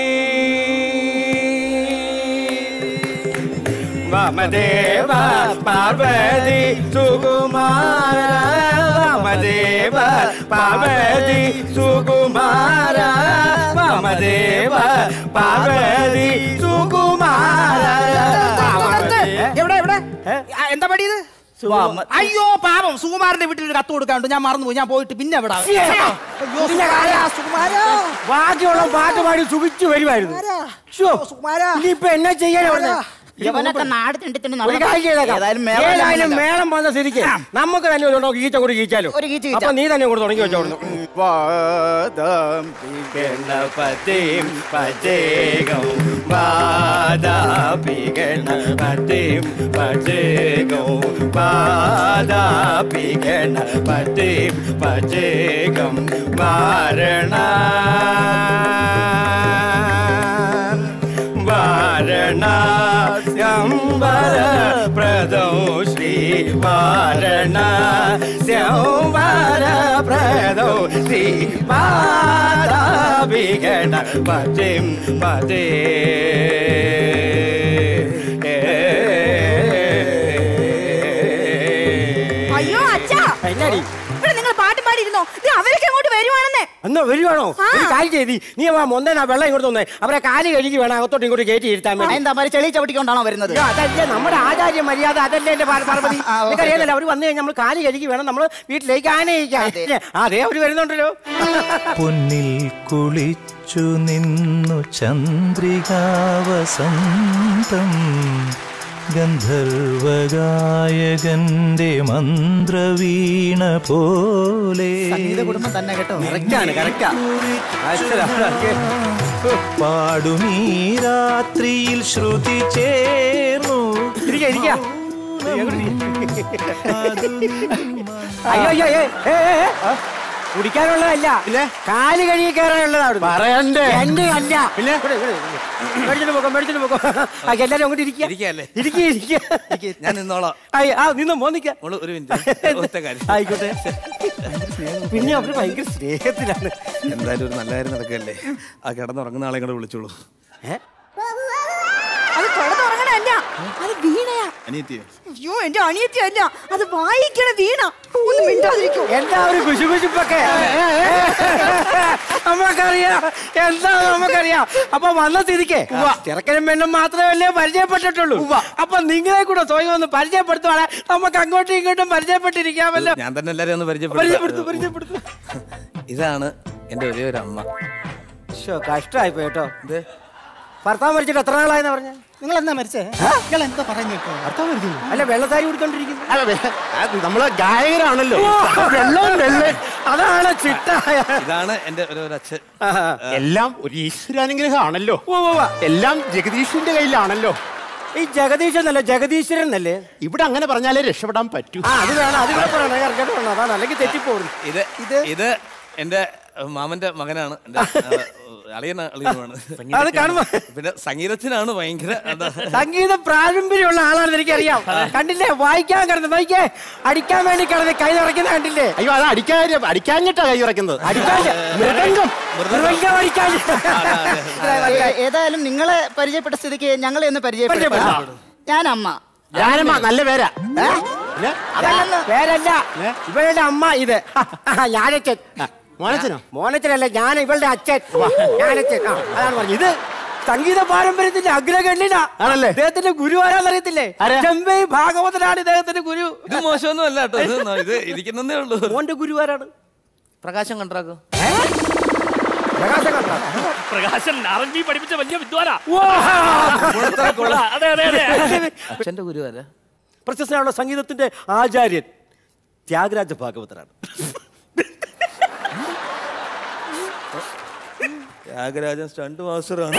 വാമദേവ പാർവതി സുകുമാര വാമദേവ പാർവതി സുകുമാര വാമദേവ പാർവതി സുകുമാര എവിടെ എവിടെ ആ, എന്താ പടിയത് അയ്യോ പാപം സുകുമാരന്റെ വീട്ടിൽ ഒരു കത്ത് കൊടുക്കാണ്ട് ഞാൻ മറന്നുപോയി ഞാൻ പോയിട്ട് പിന്നെ എവിടെ ശ്ശേ. അയ്യോ ഇതിന്റെ സുകുമാരാ, കാര്യം. സുകുമാരാ ബാക്കിയുള്ള പാട്ട് പാടി സുഖിച്ചു വരുമായിരുന്നു ശ്ശോ. ഇനിയിപ്പോ എന്നാ ചെയ്യാൻ അവിടെ ഇവനൊക്കെ നാട് തിണ്ടി തിണ്ടി ഒരു കാര്യം ചെയ്തേക്കാം. ഏതായാലും മേളം ഏതായാലും കാണുന്നില്ല. മേളം വന്ന സ്ഥിതിക്ക് നമുക്ക് തന്നെ ഒരു ഈച്ച കൂടി കീച്ചാലോ ഒരു ഗീച്ച ഗീച്ച. അപ്പൊ നീ തന്നെ കൂടെ തുടങ്ങി വെച്ചോടുന്നു പാദം ഗണപതിം പജേകം വാദാപി ഗണപതിം പജേകം വാദാപി ഗണപതിം പജേകം വാരണ വാരണാസ്യംബര പ്രദോ ശ്രീ വാരണാസ്യംബര പ്രദോ ശ്രീ പാദാഭിഗണ പതിം പദേ അയ്യോ അച്ഛാ എന്നാടി ഇവിടെ നിങ്ങൾ പാട്ട് പാടിയിരുന്നോ ഇത് അവരൊക്കെ അങ്ങോട്ട് വരുവാണെന്നേ എന്നാ വരുവാണോ ഒരു കാര്യം ചെയ്തി നീ ആ മൊന്തേനാ വെള്ളം ഇങ്ങോട്ട് തന്നെ അവരെ കാല് കഴുകി വേണം അകത്തോട്ട് ഇങ്ങോട്ട് കയറ്റി ഇരുത്താൻ വേണ്ടി എന്താ പറയുക ചെളി ചവിട്ടിക്കൊണ്ടാണോ വരുന്നത് അയ്യോ, അതല്ലേ നമ്മുടെ ആചാര്യ മര്യാദ അതല്ലേ എന്റെ പാർ- പാർവതി ആ, ഓക്കേ. നിനക്കറിയാലോ അവര് വന്നു കഴിഞ്ഞാൽ നമ്മൾ കാല് കഴുകി വേണം നമ്മൾ വീട്ടിലേക്ക് ആനയിക്കാൻ അതെ അവര് വരുന്നുണ്ടല്ലോ പൊന്നിൽ കുളിച്ചു നിന്നു ചന്ദ്രികാവസന്തം ഗന്ധർവഗായകന്റെ മന്ത്രവീണ പോലെ സംഗീത കുടുംബം തന്നെ കേട്ടോ കറക്റ്റാണ് കറക്റ്റാ പാടുമീ രാത്രിയിൽ ശ്രുതി ചേർന്നു ഇരിക്ക ഇരിക്ക അയ്യോ അയ്യോ ഏ, ഏ, ഏ, ഏ. കുടിക്കാനുള്ളതല്ല കാല് കഴുകി കയറാനുള്ളതാണ് പറയണ്ടേ? എന്റെ അല്ല പിന്നെ മേടിച്ചിട്ട് പോക്കോ മേടിച്ചിട്ട് പോക്കോ ആ, എല്ലാരും അങ്ങോട്ട് ഇരിക്കുക ഇരിക്കല്ലേ ഇരിക്കുക ഇരിക്കുക ഞാൻ നിന്നോളാം ആയി, ആ നിന്ന് മോന്നിക്ക മോള് ഒരു മിനിറ്റ് ഒറ്റ കാര്യം ആയിക്കോട്ടെ പിന്നെ അവര് ഭയങ്കര സ്നേഹത്തിലാണ് എന്തായാലും ഒരു നല്ല കാര്യം നടക്കല്ലേ ആ കിടന്നുറങ്ങുന്ന ആളെ കൂടെ വിളിച്ചോളൂ അത് കിടന്നുറങ്ങണല്ല അത് വീണയാ അനിയത്തിയോ അയ്യോ എന്റെ അനിയത്തി അല്ല അത് വായിക്കണ വീണ ഒന്ന് മിണ്ടാതിരിക്കോ എന്താ ഒരു കുശുകുശുപ്പൊക്കെ നമുക്കറിയാം എന്താ നമുക്കറിയാം അപ്പൊ വന്ന സ്ഥിതിക്ക് ചെറുക്കനും പെണ്ണും മാത്രമല്ലേ പരിചയപ്പെട്ടിട്ടുള്ളൂ അപ്പൊ നിങ്ങളെ കൂടെ സ്വയം ഒന്ന് പരിചയപ്പെടുത്തുവാണ് നമുക്ക് അങ്ങോട്ടും ഇങ്ങോട്ടും പരിചയപ്പെട്ടിരിക്കാമല്ലോ ഞാൻ തന്നെ എല്ലാരെയും ഒന്ന് പരിചയപ്പെടുത്തു പരിചയപ്പെടുത്തും പരിചയപ്പെടുത്തു ഇതാണ് എന്റെ ഒരേ ഒരു അമ്മ ശോ, കഷ്ടായി പോയി കേട്ടോ ഭർത്താവ് മരിച്ചിട്ട് എത്ര നാളായെന്ന് പറഞ്ഞ നിങ്ങൾ എന്താ മരിച്ചേ നിങ്ങൾ എന്താ പറഞ്ഞു കേട്ടോ അല്ല വെള്ളത്താരി കുടിച്ചോണ്ടിരിക്കുന്നു അല്ല, വെ- അത് നമ്മള് ഗായകരാണല്ലോ വെള്ളവും വെള്ള അതാണ് ചിട്ടായ ഇതാണ് എന്റെ ഒരു ഒരു അച്ഛൻ എല്ലാം ഒരു ഈശ്വരാനുഗ്രഹമാണല്ലോ എല്ലാം ജഗദീഷിന്റെ കയ്യിലാണല്ലോ ഈ ജഗദീശൻ എന്നല്ല ജഗദീശ്വരൻ എന്നല്ലേ ഇവിടെ അങ്ങനെ പറഞ്ഞാലേ രക്ഷപ്പെടാൻ പറ്റൂ ആ അത് വേണം അത് കൂടെ പറയണം ഇറക്കട്ടെ വേണം അതാണ് അല്ലെങ്കിൽ തെറ്റിപ്പോകും ഇത് ഇത് ഇത് എന്റെ മാമന്റെ മകനാണ് എന്റെ ആ, അളിയന അളിയനുമാണ് അത് കാണുമ്പോ- പിന്നെ സംഗീതത്തിനാണ് ഭയങ്കര എന്താ സംഗീത പ്രാരംഭ്യമുള്ള ആളാണെന്ന് എനിക്കറിയാം കണ്ടില്ലേ വായിക്കാൻ കിടന്ന് വായിക്കേ അടിക്കാൻ വേണ്ടി കിടന്ന് കൈ നിറയ്ക്കുന്ന കണ്ടില്ലേ അയ്യോ അത് അടിക്കാൻ അടിക്കാഞ്ഞിട്ടാ കൈ ഉറക്കുന്നത് അടിക്കാൻ മൃദംഗം മൃദംഗം അടിക്കാൻ ഏ- ഏതായാലും നിങ്ങളെ പരിചയപ്പെട്ട സ്ഥിതിക്ക് ഞങ്ങളെ ഒന്ന് പരിചയപ്പെടുത്താം ഞാൻ അമ്മ ഞാനമ്മ നല്ല പേരാ അതല്ലെന്ന് പേരല്ല ഇവരുടെ അമ്മ ഇത് ഞാനച്ഛൻ മോനച്ചനോ മോനച്ചനല്ല ഞാൻ ഇവളുടെ അച്ഛൻ ഞാനച്ഛൻ ആ അതാണ് പറഞ്ഞത് ഇത് സംഗീത പാരമ്പര്യത്തിന്റെ അഗ്രഗണ്യന ആണല്ലേ? ഇദ്ദേഹത്തിന്റെ ഗുരു ആരാന്നറിയത്തില്ലേ ചെമ്പൈ ഭാഗവതനാണ് ഇദ്ദേഹത്തിന്റെ ഗുരു ഇത് മോശമൊന്നും അല്ല കേട്ടോ ഇത് ന- ഇത് ഇരിക്കുന്നേ ഉള്ളൂ മോന്റെ ഗുരു ആരാണ് പ്രകാശം കണ്ടാക്കും പ്രകാശം കണ്ടാ പ്രകാശൻ ആർ എൻ ബി പഠിപ്പിച്ച വലിയ വിദ്വാനാ ഗുണത്തറ കൊള്ളാം. അതെ അതെ അതെ അച്ഛന്റെ ഗുരു ആരാ പ്രശസ്തനായുള്ള സംഗീതത്തിന്റെ ആചാര്യൻ ത്യാഗരാജ ഭാഗവതനാണ് ത്യാഗരാജൻ സ്റ്റണ്ട് മാസ്റ്ററാണ്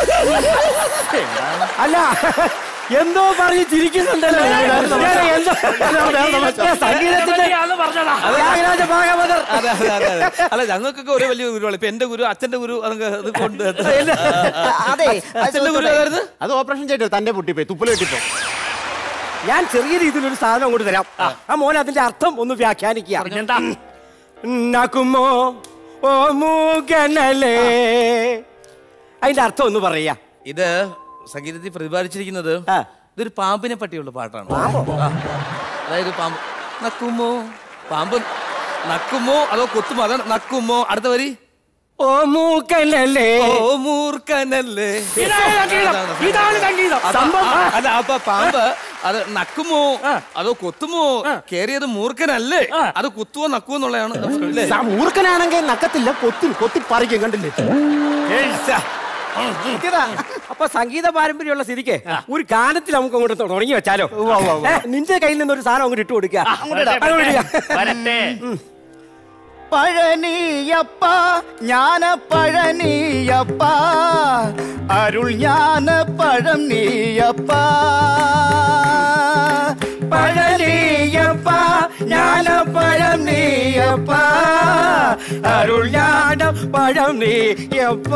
അല്ല എന്തോ പറഞ്ഞ് ചിരിക്കുന്നുണ്ടല്ലോ ഞാൻ എന്തോ സംഗീതത്തിന്റെ ആള് പറഞ്ഞതാ ത്യാഗരാജ ഭാഗവതർ അതെ അതെ അതെ അതെ. അല്ല ഞങ്ങൾക്കൊക്കെ ഒരു വലിയ ഗുരുവാണ് ഇപ്പൊ എന്റെ ഗുരു അച്ഛന്റെ ഗുരു അതങ്ങ് അത് കൊണ്ട് അതെ അച്ഛന്റെ ഗുരു ഏതായിരുന്നു അത് ഓപ്പറേഷൻ ചെയ്തിട്ട് തന്റെ പൊട്ടിപ്പോയി തുപ്പല് കെട്ടിപ്പോ ഞാൻ ചെറിയ രീതിയിൽ ഒരു സാധനം അങ്ങോട്ട് തരാം ആ മോൻ അതിന്റെ അർത്ഥം ഒന്ന് വ്യാഖ്യാനിക്കുക എന്താ നക്കുമോ ഓ മൂകനലേ അതിന്റെ അർത്ഥം ഒന്ന് പറയാ ഇത് സംഗീതത്തിൽ പ്രതിപാദിച്ചിരിക്കുന്നത് ഇതൊരു പാമ്പിനെ പറ്റിയുള്ള പാട്ടാണ് ആ. അതായത് പാമ്പ് നക്കുമോ പാമ്പ് നക്കുമോ അതോ കൊത്തുമോ അതാണ് നക്കുമോ അടുത്ത വരി ഓ മൂക്കനല്ലേ ഓ മൂർഖനല്ലേ ഇതാണ് സംഗീതം. ഇതാണ് സംഗീതം. അപ്പൊ- സംഭവം. ആ, അല്ല അപ്പൊ പാമ്പ് അത് നക്കുമോ അതോ കൊത്തുമോ കേറിയത് മൂർഖനല്ലേ അത് കുത്തുവോ നക്കുവോ എന്നുള്ളതാണ് അല്ലേ? മൂർഖനാണെങ്കിൽ നക്കത്തില്ല കൊത്തും കൊത്തി പറിക്കും കണ്ടില്ലേ ഇതാ, അപ്പൊ സംഗീത പാരമ്പര്യമുള്ള സ്ഥിതിക്ക് ഒരു ഗാനത്തിൽ നമുക്ക് അങ്ങോട്ട് തുടങ്ങി വെച്ചാലോ ഏ, നിന്റെ കയ്യിൽ നിന്ന് ഒരു സാധനം അങ്ങോട്ട് ഇട്ട് കൊടുക്കുക അങ്ങോട്ട് ഇടാം. അങ്ങോട്ട് ഇടാം. വരട്ടെ പഴനിയപ്പ ജ്ഞാന പഴനിയപ്പ അരുൾ ജ്ഞാന പഴം നീയപ്പ പഴനിയപ്പ ജ്ഞാന പഴം നീയപ്പ അരുൾ ജ്ഞാന പഴം നീയപ്പ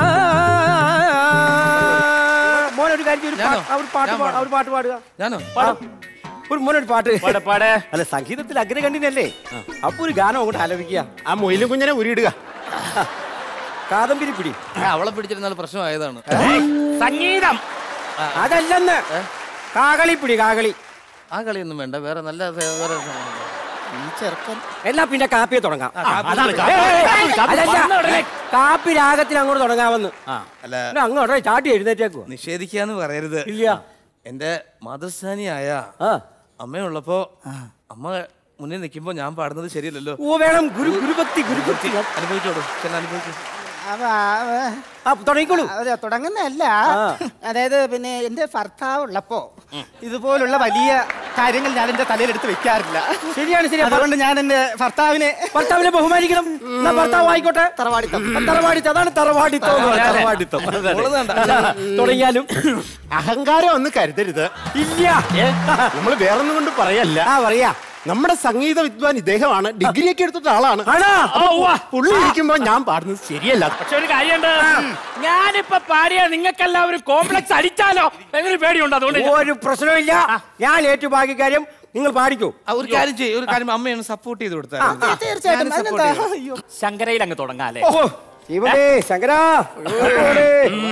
മോനെ ഒരു കാര്യം ചെയ്യ്, ഒരു ഞാനോ? പാ- ആ ഒരു പാട്ട് ഞാൻ പാ- പാടാം. ആ ഒരു പാട്ട് പാടുക ഞാനോ ആ, ഒരു മോനൊരു പാട്ട് പാടെ പാടെ അല്ല സംഗീതത്തിൽ അഗ്രഗണ്യനല്ലേ അപ്പൊ ഒരു ഗാനം അങ്ങോട്ട് ആലപിക്കുക ആ മൊയിലും കുഞ്ഞിനെ ഉരിയിടുക കാദംബരി പിടി ആ, അവളെ പിടിച്ചിരുന്നാൽ പ്രശ്നമായതാണ് സംഗീതം അതല്ലെന്ന് കാകളി പിടി കാകളി ആ കളിയൊന്നും വേണ്ട വേറെ നല്ല സ- വേറെ ഈ ചെറുക്കൻ എന്നാ പിന്നെ കാപ്പിയെ തുടങ്ങാം അതാണ് ഏയ്, കാപ്പി. ഏയ്, ഏയ്, കാപ്പി അതല്ല. വന്ന ഉടനെ. കാപ്പി രാഗത്തിൽ അങ്ങോട്ട് തുടങ്ങാമെന്ന് അല്ല എന്നാ അങ്ങ് ഉടനെ ചാട്ടി എഴുന്നേറ്റേക്കുവാ നിഷേധിക്കാന്ന് പറയരുത് ഇല്ല എന്റെ മാതൃസ്ഥാനിയായ ആ അമ്മയുള്ളപ്പോ അമ്മ മുന്നിൽ നിൽക്കുമ്പോ ഞാൻ പാടുന്നത് ശരിയല്ലല്ലോ ഓ വേണം ഗുരു ഗുരുഭക്തി ഗുരുഭക്തി അനുഭവിച്ചോളൂ ചെന്ന് അനുഭവിച്ചു ആ തുടങ്ങിക്കോളൂ അതെ തുടങ്ങുന്നതല്ല ആ. അതായത് പിന്നെ എന്റെ ഭർത്താവ് ഉള്ളപ്പോ ഇതുപോലുള്ള വലിയ കാര്യങ്ങൾ ഞാൻ എന്റെ തലയിലെടുത്ത് വെക്കാറില്ല ശരിയാണ് ശരി അതുകൊണ്ട് ഞാൻ എന്റെ ഭർത്താവിനെ ഭർത്താവിനെ ബഹുമാനിക്കണം എന്നാ ഭർത്താവ് ആയിക്കോട്ടെ തറവാടിത്തം തറവാടിത്തം അതാണ് തറവാടിത്തം എന്ന് പറയുന്നത്. തറവാടിത്തം തുടങ്ങിയാലും അഹങ്കാരം ഒന്ന് കരുതരുത് ഇല്ല നമ്മൾ വേറൊന്നും കൊണ്ട് പറയല്ല ആ പറയാ നമ്മുടെ സംഗീത വിദ്വാൻ ഇദ്ദേഹമാണ് ഡിഗ്രി ഒക്കെ എടുത്തിട്ട് ആളാണ് ആണോ ഓ, ഉവ്വ. പുള്ളി ഇരിക്കുമ്പോ ഞാൻ പാടുന്നത് ശരിയല്ല പക്ഷെ ഒരു കാര്യമുണ്ട് ഞാനിപ്പോ പാടിയ നിങ്ങൾക്കെല്ലാവരും കോംപ്ലക്സ് അടിച്ചാലോ എന്നൊരു പേടിയുണ്ട് അതുകൊണ്ട് ഞാൻ- ഒരു പ്രശ്നമില്ല ഞാൻ ഏറ്റുഭാഗ്യ കാര്യം നിങ്ങൾ പാടിക്കോ ആ, ഒരു കാര്യം ചെയ്യും ഒരു കാര്യം അമ്മയാണ് സപ്പോർട്ട് ചെയ്ത് കൊടുത്താൽ തീർച്ചയായിട്ടും അതിനെന്താ അയ്യോ ശങ്കരയിൽ അങ്ങ് തുടങ്ങാം അല്ലേ ഓ ഇവിടെ ശങ്കരാ ഇവിടെ.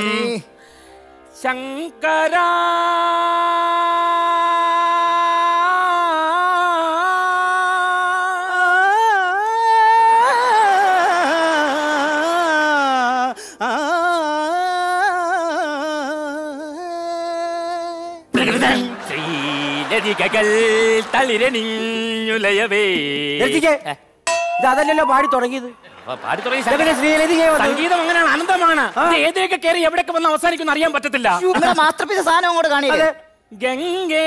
ശങ്കര ശ്രീലതികകൾ തളിരണിഞ്ഞുലയവേ നിർത്തിക്കേ. ഇത് അതല്ലല്ലോ പാടി തുടങ്ങിയത് അപ്പൊ പാടി തുടങ്ങി ഇതെങ്ങനെ ശ്രീലതികയെ വന്നു? സംഗീതം അങ്ങനെയാണ് അനന്തമാണ് ഇത് ഏതിലേക്ക് കയറി എവിടെയൊക്കെ വന്ന് അവസാനിക്കും അറിയാൻ പറ്റത്തില്ല നമ്മുടെ മാസ്റ്റർ പീസ് സാധനം അങ്ങോട്ട് കാണില്ലേ ഗംഗേ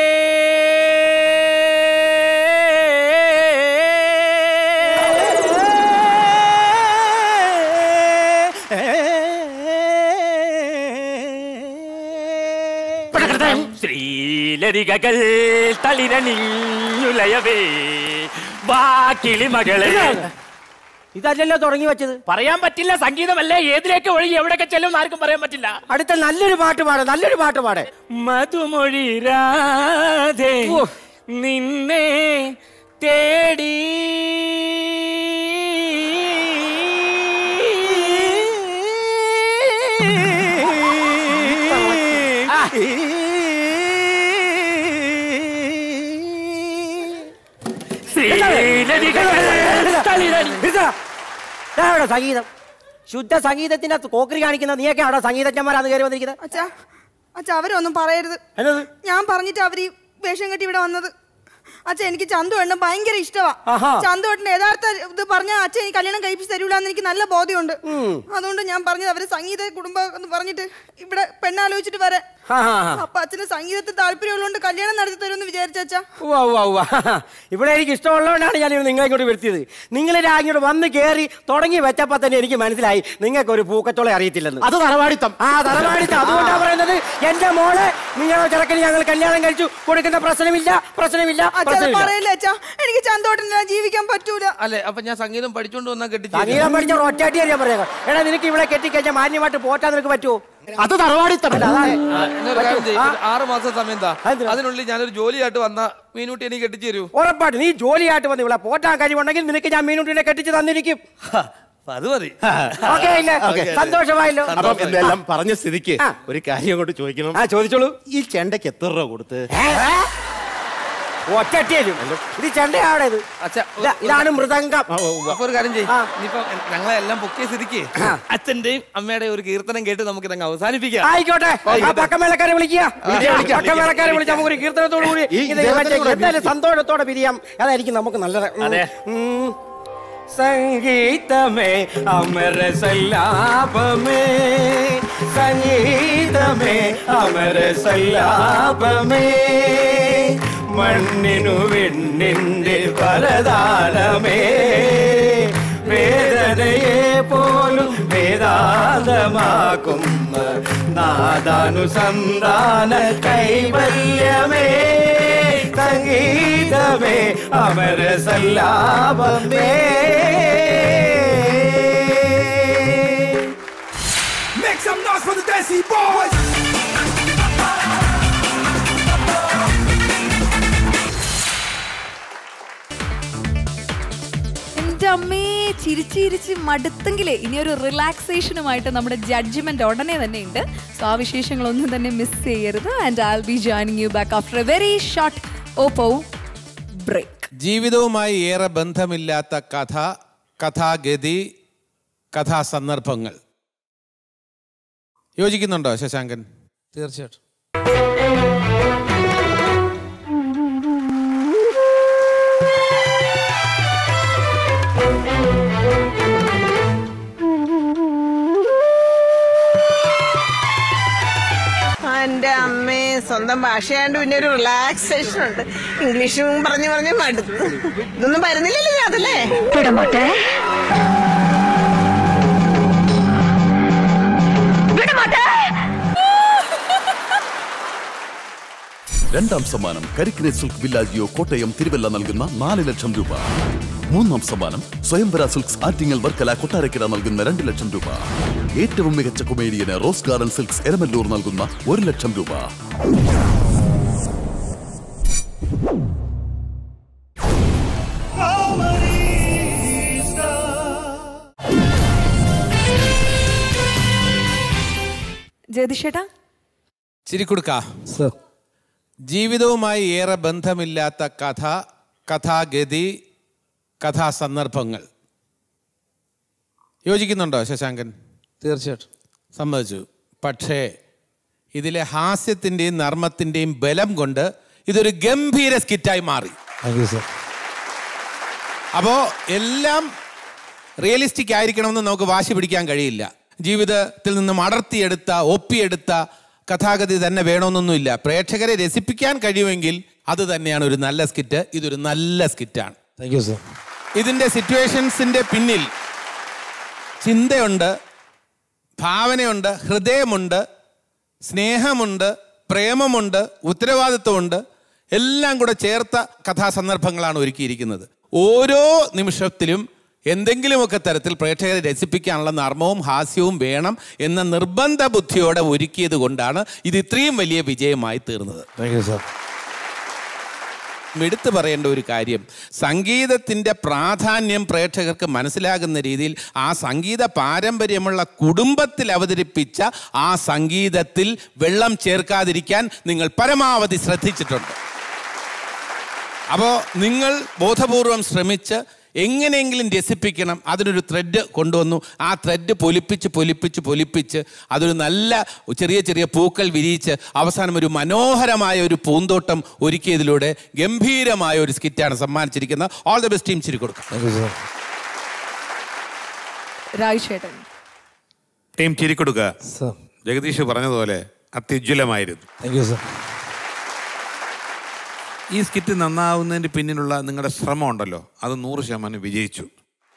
ശ്രീലരികകൾ തളിരണിഞ്ഞുലയവേ വാ കിളിമകളെ ഇതല്ലല്ലോ തുടങ്ങി വെച്ചത് പറയാൻ പറ്റില്ല സംഗീതമല്ലേ ഏതിലേക്ക് ഒഴുകി എവിടെയൊക്കെ ചെല്ലും ആർക്കും പറയാൻ പറ്റില്ല അടുത്ത നല്ലൊരു പാട്ട് പാട് നല്ലൊരു പാട്ട് പാട് മധുമൊഴി രാധേ നിന്നെ തേടി ശ്രീലതികൾ തളിരണി നിർത്തടാ. ഇതാണോ സംഗീതം ശുദ്ധ സംഗീതത്തിന്റെ അകത്ത് കോക്കറി കാണിക്കുന്ന നീയൊക്കെ അവിടെ സംഗീതജ്ഞന്മാരാണ് കയറി വന്നിരിക്കുന്നത് അച്ഛാ അച്ഛാ അവരൊന്നും പറയരുത് എന്നത് ഞാൻ പറഞ്ഞിട്ട് അവര് ഈ വേഷം കെട്ടി ഇവിടെ വന്നത് അച്ഛാ എനിക്ക് ചന്തു എണ്ണം ഭയങ്കര ഇഷ്ടമാ ആഹാ. ചന്തു ഏട്ടന്റെ യഥാർത്ഥ ഇത് പറഞ്ഞ അച്ഛൻ ഈ കല്യാണം കഴിപ്പിച്ച് തരൂലെന്ന് എനിക്ക് നല്ല ബോധ്യമുണ്ട് അതുകൊണ്ട് ഞാൻ പറഞ്ഞത് അവര് സംഗീത കുടുംബം എന്ന് പറഞ്ഞിട്ട് ഇവിടെ പെണ്ണാലോചിച്ചിട്ട് വരാൻ ആ, ആ, ആ. അപ്പൊ അച്ഛന് സംഗീതത്തിൽ താല്പര്യമുള്ളതുകൊണ്ട് കല്യാണം നടത്തി തരുമെന്ന് വിചാരിച്ച അച്ഛാ ഉവ്വ ഉവ്വ ഉവ്വ ഇവിടെ എനിക്ക് ഇഷ്ടമുള്ളതുകൊണ്ടാണ് ഞാൻ നിങ്ങളെ ഇങ്ങോട്ട് വരുത്തിയത് നിങ്ങൾ ഇങ്ങോട്ട് വന്ന് കയറി തുടങ്ങി വെച്ചപ്പോ തന്നെ എനിക്ക് മനസ്സിലായി നിങ്ങൾക്ക് ഒരു പൂക്കച്ചോളെ അറിയത്തില്ലെന്ന് അത് തറവാടിത്തം ആ തറവാടിത്തം അതുകൊണ്ടാണ് പറയുന്നത് എന്റെ മോളെ നിങ്ങളുടെ ചെറുക്കന് ഞങ്ങൾ കല്യാണം കഴിച്ചു കൊടുക്കുന്ന പ്രശ്നമില്ല പ്രശ്നമില്ല അച്ഛാ അത് പ്രശ്നമില്ല പറയില്ല അച്ഛാ എനിക്ക് ചന്തോട്ടനെ ജീവിക്കാൻ പറ്റൂല അല്ലേ അപ്പൊ ഞാൻ സംഗീതം പഠിച്ചോണ്ട് വന്നാ കെട്ടിച്ചു സംഗീതം പഠിച്ച ഒറ്റയാട്ടി അറിയാൻ പറയാം എടാ നിനക്ക് ഇവിടെ കെട്ടിക്കഴിഞ്ഞാൽ മാന്യമായിട്ട് പോറ്റാൻ നിനക്ക് പറ്റുമോ അത് തറവാടിത്തം അല്ല, അതാണ്. എന്നൊരു കാര്യം ചെയ്യ്. ആ. ഒരു ആറ് മാസം സമയം താ അതിനുള്ളിൽ ഞാനൊരു ജോലിയായിട്ട് വന്ന മീനൂട്ടി എനിക്ക് കെട്ടിച്ചു തരൂ ഉറപ്പായിട്ട് നീ ജോലിയായിട്ട് വന്ന് ഇവിടെ പോറ്റാൻ കഴിവുണ്ടെങ്കിൽ നിനക്ക് ഞാൻ മീനുട്ടിനെ കെട്ടിച്ച് തന്നിരിക്കും അത് മതി ഓക്കെ ഇല്ലേ സന്തോഷമായല്ലോ അപ്പം ഇതെല്ലാം പറഞ്ഞ സ്ഥിതിക്ക് ഒരു കാര്യം അങ്ങോട്ട് ചോദിക്കണം ആ ചോദിച്ചോളൂ ഈ ചെണ്ടയ്ക്ക് എത്ര രൂപ കൊടുത്ത് ഒറ്റയും ഇത് ചെണ്ടയാടെ ഇത് ഇതാ, ഇതാണ് മൃദംഗം അപ്പൊ ഒരു കാര്യം ചെയ്യും ഇനിയിപ്പോ ഞങ്ങളെ എല്ലാം പൊക്കിയ സ്ഥിതിക്ക് അച്ഛന്റെയും അമ്മയുടെയും ഒരു കീർത്തനം കേട്ട് നമുക്ക് ഇതങ്ങ് അവസാനിപ്പിക്കാം ആയിക്കോട്ടെ ആ പക്കമേളക്കാരെ വിളിക്കുക പക്കമേളക്കാരെ വിളിച്ച് നമുക്ക് ഒരു കീർത്തനത്തോടു കൂടി ഈ ഇത് ഇദ്ദേഹത്തിന് കൂടെ എന്തായാലും സന്തോഷത്തോടെ പിരിയാം അതായിരിക്കും നമുക്ക് നല്ലത് ഉം. അതെ. ഉം. സംഗീതമേ അമര സല്ലാപമേ സംഗീതമേ അമര സല്ലാപമേ മണ്ണിനു വെണ്ണിന്റെ വരദാനമേ വേദനയെ പോലും വേദാന്തമാക്കുന്ന നാദാനുസന്ധാന കൈവല്യമേ സംഗീതമേ അമര സല്ലാപമേ Make some noise for the Desi Boys. എന്റെ അമ്മേ ചിരിച്ചിരിച്ച് മടുത്തെങ്കിലേ ഇനി ഒരു റിലാക്സേഷനുമായിട്ട് നമ്മുടെ ജഡ്ജ്മെന്റ് ഉടനെ തന്നെ ഉണ്ട് സോ ആ വിശേഷങ്ങളൊന്നും തന്നെ മിസ് ചെയ്യരുത് and I be joining you back after a very short Oppo break ജീവിതവുമായി ഏറെ ബന്ധമില്ലാത്ത കഥ കഥാഗതി കഥാസന്ദർഭങ്ങൾ യോജിക്കുന്നുണ്ടോ ശശാങ്കൻ തീർച്ചയായിട്ടും എന്റെ അമ്മേ സ്വന്തം ഭാഷയാണ്ട് പിന്നെ ഒരു റിലാക്സേഷൻ ഉണ്ട് ഇംഗ്ലീഷും പറഞ്ഞു പറഞ്ഞു മടുത്തു ഇതൊന്നും വരുന്നില്ലല്ലോ ഞാൻ അതല്ലേ വിടമാട്ടെ രണ്ടാം സമ്മാനം കരിക്കിനെ സിൽക്ക് വില്ലാജിയോ കോട്ടയം തിരുവല്ല നൽകുന്ന നാല് ലക്ഷം രൂപ മൂന്നാം സമ്മാനം സ്വയംവര സിൽക്സ് ആറ്റിങ്ങൽ വർക്കല കൊട്ടാരക്കര നൽകുന്ന രണ്ട് ലക്ഷം രൂപ ഏറ്റവും മികച്ച കൊമേഡിയന് റോസ് ഗാർഡൻ സിൽക്സ് എരമല്ലൂർ നൽകുന്ന ഒരു ലക്ഷം രൂപ ജയതിഷേട്ടാ ചിരിക്കുടുക്ക ജീവിതവുമായി ഏറെ ബന്ധമില്ലാത്ത കഥ കഥാഗതി കഥാസന്ദർഭങ്ങൾ യോജിക്കുന്നുണ്ടോ ശശാങ്കൻ തീർച്ചയായിട്ടും സമ്മതിച്ചു പക്ഷേ ഇതിലെ ഹാസ്യത്തിൻ്റെയും നർമ്മത്തിൻ്റെയും ബലം കൊണ്ട് ഇതൊരു ഗംഭീര സ്കിറ്റായി മാറി താങ്ക് യു സർ അപ്പോൾ എല്ലാം റിയലിസ്റ്റിക് ആയിരിക്കണമെന്ന് നമുക്ക് വാശി പിടിക്കാൻ കഴിയില്ല ജീവിതത്തിൽ നിന്നും അടർത്തിയെടുത്ത ഒപ്പിയെടുത്ത കഥാഗതി തന്നെ വേണമെന്നൊന്നുമില്ല പ്രേക്ഷകരെ രസിപ്പിക്കാൻ കഴിയുമെങ്കിൽ അത് തന്നെയാണ് ഒരു നല്ല സ്കിറ്റ് ഇതൊരു നല്ല സ്കിറ്റാണ് താങ്ക് യു സർ ഇതിൻ്റെ സിറ്റുവേഷൻസിൻ്റെ പിന്നിൽ ചിന്തയുണ്ട് ഭാവനയുണ്ട് ഹൃദയമുണ്ട് സ്നേഹമുണ്ട് പ്രേമമുണ്ട് ഉത്തരവാദിത്വമുണ്ട് എല്ലാം കൂടെ ചേർത്ത കഥാസന്ദർഭങ്ങളാണ് ഒരുക്കിയിരിക്കുന്നത് ഓരോ നിമിഷത്തിലും എന്തെങ്കിലുമൊക്കെ തരത്തിൽ പ്രേക്ഷകരെ രസിപ്പിക്കാനുള്ള നർമ്മവും ഹാസ്യവും വേണം എന്ന നിർബന്ധ ബുദ്ധിയോടെ ഒരുക്കിയത് കൊണ്ടാണ് ഇത് ഇത്രയും വലിയ വിജയമായി തീർന്നത് താങ്ക് യു സർ എടുത്തു പറയേണ്ട ഒരു കാര്യം സംഗീതത്തിൻ്റെ പ്രാധാന്യം പ്രേക്ഷകർക്ക് മനസ്സിലാകുന്ന രീതിയിൽ ആ സംഗീത പാരമ്പര്യമുള്ള കുടുംബത്തിൽ അവതരിപ്പിച്ച ആ സംഗീതത്തിൽ വെള്ളം ചേർക്കാതിരിക്കാൻ നിങ്ങൾ പരമാവധി ശ്രദ്ധിച്ചിട്ടുണ്ട് അപ്പോൾ നിങ്ങൾ ബോധപൂർവം ശ്രമിച്ച് എങ്ങനെയെങ്കിലും രസിപ്പിക്കണം അതിനൊരു ത്രെഡ് കൊണ്ടുവന്നു ആ ത്രെഡ് പൊലിപ്പിച്ച് പൊലിപ്പിച്ച് പൊലിപ്പിച്ച് അതൊരു നല്ല ചെറിയ ചെറിയ പൂക്കൾ വിരിയിച്ച് അവസാനം ഒരു മനോഹരമായ ഒരു പൂന്തോട്ടം ഒരുക്കിയതിലൂടെ ഗംഭീരമായ ഒരു സ്കിറ്റാണ് സമ്മാനിച്ചിരിക്കുന്നത് ഓൾ ദ ബെസ്റ്റ് ടീം ചിരി കൊടുക്കാം രാജ് ചേട്ടൻ ടീം ചിരിക്കൊടുക്ക ജഗദീഷ് പറഞ്ഞതുപോലെ അത്യുജ്വലമായിരുന്നു താങ്ക് യു സർ ഈ സ്കിറ്റ് നന്നാവുന്നതിന് പിന്നിലുള്ള നിങ്ങളുടെ ശ്രമം ഉണ്ടല്ലോ അത് നൂറ് ശതമാനം വിജയിച്ചു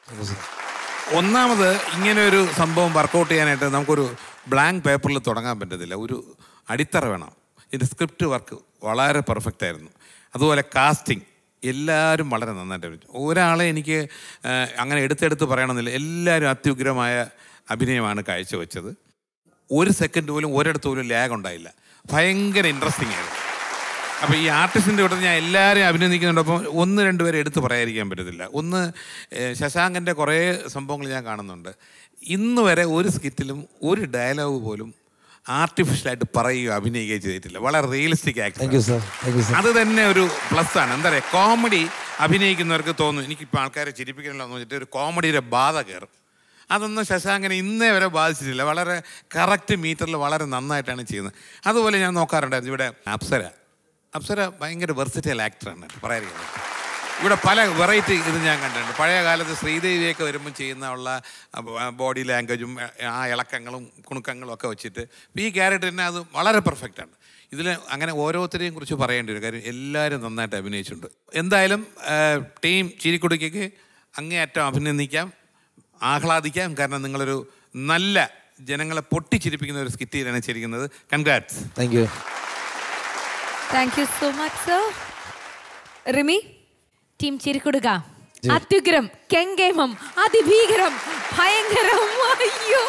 ഒന്നാമത് ഇങ്ങനെ ഒരു സംഭവം വർക്കൗട്ട് ചെയ്യാനായിട്ട് നമുക്കൊരു ബ്ലാങ്ക് പേപ്പറിൽ തുടങ്ങാൻ പറ്റത്തില്ല ഒരു അടിത്തറ വേണം ഇതിൻ്റെ സ്ക്രിപ്റ്റ് വർക്ക് വളരെ പെർഫെക്റ്റ് ആയിരുന്നു അതുപോലെ കാസ്റ്റിംഗ് എല്ലാവരും വളരെ നന്നായിട്ട് അഭിനയിച്ചു ഒരാളെ എനിക്ക് ആ, അങ്ങനെ എടുത്തെടുത്ത് പറയണമെന്നില്ല എല്ലാവരും അത്യുഗ്രമായ അഭിനയമാണ് കാഴ്ചവെച്ചത് ഒരു സെക്കൻഡ് പോലും ഒരിടത്ത് പോലും ലാഗ് ഉണ്ടായില്ല ഭയങ്കര ഇൻട്രസ്റ്റിംഗ് ആയിരുന്നു അപ്പോൾ ഈ ആർട്ടിസ്റ്റിൻ്റെ കൂട്ടത്തിൽ ഞാൻ എല്ലാവരെയും അഭിനന്ദിക്കുന്നുണ്ട് അപ്പം ഒന്ന് രണ്ട് പേരെ എടുത്ത് പറയാതിരിക്കാൻ പറ്റത്തില്ല ഒന്ന് ഏഹ്, ശശാങ്കൻ്റെ കുറേ സംഭവങ്ങൾ ഞാൻ കാണുന്നുണ്ട് ഇന്ന് വരെ ഒരു സ്കിറ്റിലും ഒരു ഡയലോഗ് പോലും ആർട്ടിഫിഷ്യലായിട്ട് പറയുകയോ അഭിനയിക്കുകയോ ചെയ്തിട്ടില്ല വളരെ realistic thank you act sir thank you sir അത് തന്നെ ഒരു പ്ലസ് ആണ് എന്താ പറയുക കോമഡി അഭിനയിക്കുന്നവർക്ക് തോന്നും എനിക്കിപ്പോൾ ആൾക്കാരെ ചിരിപ്പിക്കണമല്ലോ എന്ന് വെച്ചിട്ട് ഒരു കോമഡിയുടെ ബാധ കയറും അതൊന്നും ശശാങ്കനെ ഇന്നേ വരെ ബാധിച്ചിട്ടില്ല വളരെ കറക്റ്റ് മീറ്ററിൽ വളരെ നന്നായിട്ടാണ് ചെയ്യുന്നത് അതുപോലെ ഞാൻ നോക്കാറുണ്ടായിരുന്നു ഇവിടെ അപ്സര അപ്സര ഭയങ്കര വെർസിറ്റൈൽ ആക്ടറാണ് പറയാതിരിക്കുന്നത് ഇവിടെ പല വെറൈറ്റി ഇത് ഞാൻ കണ്ടിട്ടുണ്ട് പഴയ കാലത്ത് ശ്രീദേവിയൊക്കെ വരുമ്പോൾ ചെയ്യുന്ന ഉള്ള ബോഡി ലാംഗ്വേജും ആ ഇളക്കങ്ങളും കുണുക്കങ്ങളും ഒക്കെ വെച്ചിട്ട് ഈ ക്യാരക്ടറിനെ അത് വളരെ പെർഫെക്റ്റ് ആണ് ഇതിൽ അങ്ങനെ ഓരോരുത്തരെയും കുറിച്ച് പറയേണ്ടി വരും കാര്യം എല്ലാവരും നന്നായിട്ട് അഭിനയിച്ചിട്ടുണ്ട് എന്തായാലും ടീം ചിരിക്കുടുക്കയ്ക്ക് അങ്ങേയറ്റം അഭിനന്ദിക്കാം ആഹ്ലാദിക്കാം കാരണം നിങ്ങളൊരു നല്ല ജനങ്ങളെ പൊട്ടിച്ചിരിപ്പിക്കുന്ന ഒരു സ്കിറ്റിലാണ് ചിരിക്കുന്നത് congrats thank you thank you so much sir Rimi team ചിരിക്കൊടുക്ക അത്യുഗ്രം കെങ്കേമം അതിഭീകരം ഭയങ്കരം അയ്യോ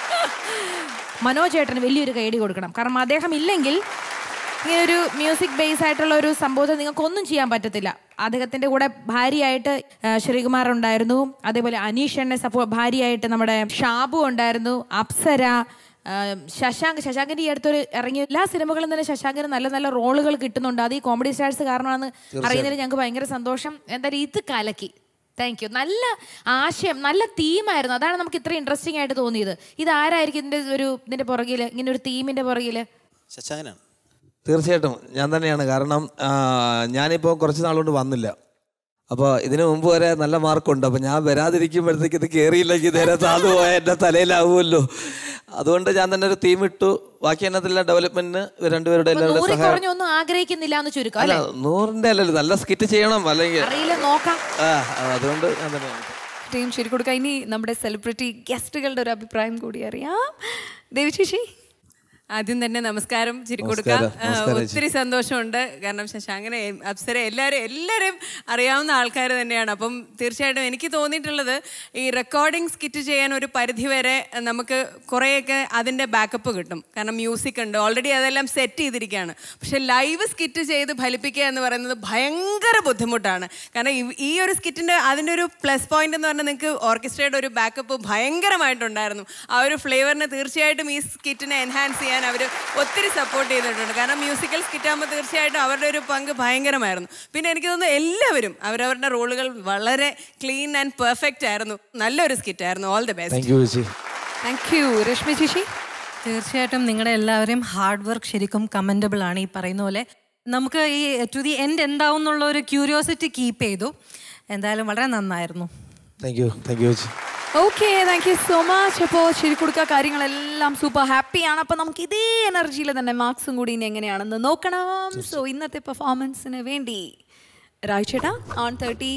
മനോജ് ചേട്ടന് വലിയൊരു കൈയടി കൊടുക്കണം കാരണം അദ്ദേഹം ഇല്ലെങ്കിൽ ഇങ്ങനെ ഒരു മ്യൂസിക് ബേസ് ആയിട്ടുള്ള ഒരു സംഭവത്തിൽ നിങ്ങൾക്ക് ഒന്നും ചെയ്യാൻ പറ്റത്തില്ല അദ്ദേഹത്തിന്റെ കൂടെ ഭാര്യയായിട്ട് ആ, ശ്രീകുമാർ ഉണ്ടായിരുന്നു അതേപോലെ അനീഷന്റെ സപ്പോ ഭാര്യയായിട്ട് നമ്മുടെ ഷാബു ഉണ്ടായിരുന്നു അപ്സര ആ, ശശാങ്ക് ശശാങ്കിന്റെ ഈ അടുത്തൊരു ഇറങ്ങിയ എല്ലാ സിനിമകളും തന്നെ ശശാങ്കിന് നല്ല നല്ല റോളുകൾ കിട്ടുന്നുണ്ട് അത് ഈ കോമഡി സ്റ്റാർസ് കാരണമാണ് അറിയുന്നതിൽ ഞങ്ങൾക്ക് ഭയങ്കര സന്തോഷം എന്തായാലും ഇത് കലക്കി താങ്ക് യു നല്ല ആശയം നല്ല തീമായിരുന്നു അതാണ് നമുക്ക് ഇത്ര ഇൻട്രസ്റ്റിംഗ് ആയിട്ട് തോന്നിയത് ഇത് ആരായിരിക്കും ഇതിന്റെ ഒരു ഇതിന്റെ പുറകില് ഇങ്ങനെ ഒരു തീമിന്റെ പുറകില് ശശാങ്കനാണ് തീർച്ചയായിട്ടും ഞാൻ തന്നെയാണ് കാരണം ആ, ഞാനിപ്പോൾ കുറച്ച് നാളുകൊണ്ട് വന്നില്ല അപ്പോൾ ഇതിനു മുമ്പ് വരെ നല്ല മാർക്കുണ്ട് അപ്പോൾ ഞാൻ വരാതിരിക്കുമ്പോഴത്തേക്ക് ഇത് കയറിയില്ലെങ്കിൽ നേരെ താന്നു പോയാൽ എൻ്റെ തലയിലാവുമല്ലോ അതുകൊണ്ട് ഞാൻ തന്നെ ഒരു തീം ഇട്ടു ബാക്കി എന്നതെല്ലാം ഡെവലപ്മെന്റിന് ഇവർ രണ്ടുപേരുടെ അപ്പൊ എല്ലാവരുടെ നൂറിൽ സഹായം കുറഞ്ഞൊന്നും ആഗ്രഹിക്കുന്നില്ല എന്ന് ചുരുക്കം അല്ല അല്ലേ നൂറിൻ്റെ അല്ലല്ലോ നല്ല സ്കിറ്റ് ചെയ്യണം അല്ലെങ്കിൽ അറിയില്ല നോക്കാം ആ അതുകൊണ്ട് ഞാൻ തന്നെയാണ് ടീം ശരി കൊടുക്കുക ഇനി നമ്മുടെ സെലിബ്രിറ്റി ഗസ്റ്റുകളുടെ ഒരു അഭിപ്രായം കൂടി അറിയാം ദേവി ചേച്ചി ആദ്യം തന്നെ നമസ്കാരം ചിരിക്കൊടുക്ക നമസ്കാരം, നമസ്കാരം ചേച്ചി. ഒത്തിരി സന്തോഷമുണ്ട് കാരണം ശശാങ്കനെ അപ്സര എല്ലാവരും എല്ലാവരെയും അറിയാവുന്ന ആൾക്കാർ തന്നെയാണ് അപ്പം തീർച്ചയായിട്ടും എനിക്ക് തോന്നിയിട്ടുള്ളത് ഈ റെക്കോർഡിംഗ് സ്കിറ്റ് ചെയ്യാൻ ഒരു പരിധി വരെ നമുക്ക് കുറേയൊക്കെ അതിൻ്റെ ബാക്കപ്പ് കിട്ടും കാരണം മ്യൂസിക് ഉണ്ട് ഓൾറെഡി അതെല്ലാം സെറ്റ് ചെയ്തിരിക്കുകയാണ് പക്ഷെ ലൈവ് സ്കിറ്റ് ചെയ്ത് ഫലിപ്പിക്കുക എന്ന് പറയുന്നത് ഭയങ്കര ബുദ്ധിമുട്ടാണ് കാരണം ഈ- ഈ ഒരു സ്കിറ്റിൻ്റെ അതിൻ്റെ ഒരു പ്ലസ് പോയിന്റ് എന്ന് പറഞ്ഞാൽ നിങ്ങൾക്ക് ഓർക്കസ്ട്രയുടെ ഒരു ബാക്കപ്പ് ഭയങ്കരമായിട്ടുണ്ടായിരുന്നു ആ ഒരു ഫ്ലേവറിനെ തീർച്ചയായിട്ടും ഈ സ്കിറ്റിനെ എൻഹാൻസ് ചെയ്യാൻ അവർ ഒത്തിരി സപ്പോർട്ട് ചെയ്തിട്ടുണ്ട് കാരണം മ്യൂസിക്കൽ സ്കിറ്റാകുമ്പോൾ തീർച്ചയായിട്ടും അവരുടെ ഒരു പങ്ക് ഭയങ്കരമായിരുന്നു പിന്നെ എനിക്ക് തോന്നുന്നു എല്ലാവരും അവരവരുടെ റോളുകൾ വളരെ ക്ലീൻ ആൻഡ് പെർഫെക്റ്റ് ആയിരുന്നു നല്ലൊരു സ്കിറ്റായിരുന്നു all the best thank you ചേച്ചി താങ്ക് യു രശ്മി ചേച്ചി തീർച്ചയായിട്ടും നിങ്ങളുടെ എല്ലാവരെയും ഹാർഡ് വർക്ക് ശരിക്കും കമൻറ്റബിൾ ആണ് ഈ പറയുന്ന പോലെ നമുക്ക് ഈ ടു ദി എൻഡ് എന്താവും എന്നുള്ള ഒരു ക്യൂരിയോസിറ്റി കീപ്പ് ചെയ്തു എന്തായാലും വളരെ നന്നായിരുന്നു താങ്ക് യു താങ്ക് യു ചേച്ചി okay thank you so much അപ്പോൾ ശരി കൊടുക്കുക കാര്യങ്ങളെല്ലാം സൂപ്പർ ഹാപ്പിയാണ് അപ്പോൾ നമുക്ക് ഇതേ എനർജിയിൽ തന്നെ മാർക്സും കൂടി ഇനി എങ്ങനെയാണെന്ന് നോക്കണം സോ ഇന്നത്തെ പെർഫോമൻസിന് വേണ്ടി രാജ് ചേട്ടാ ഓൺ തേർട്ടി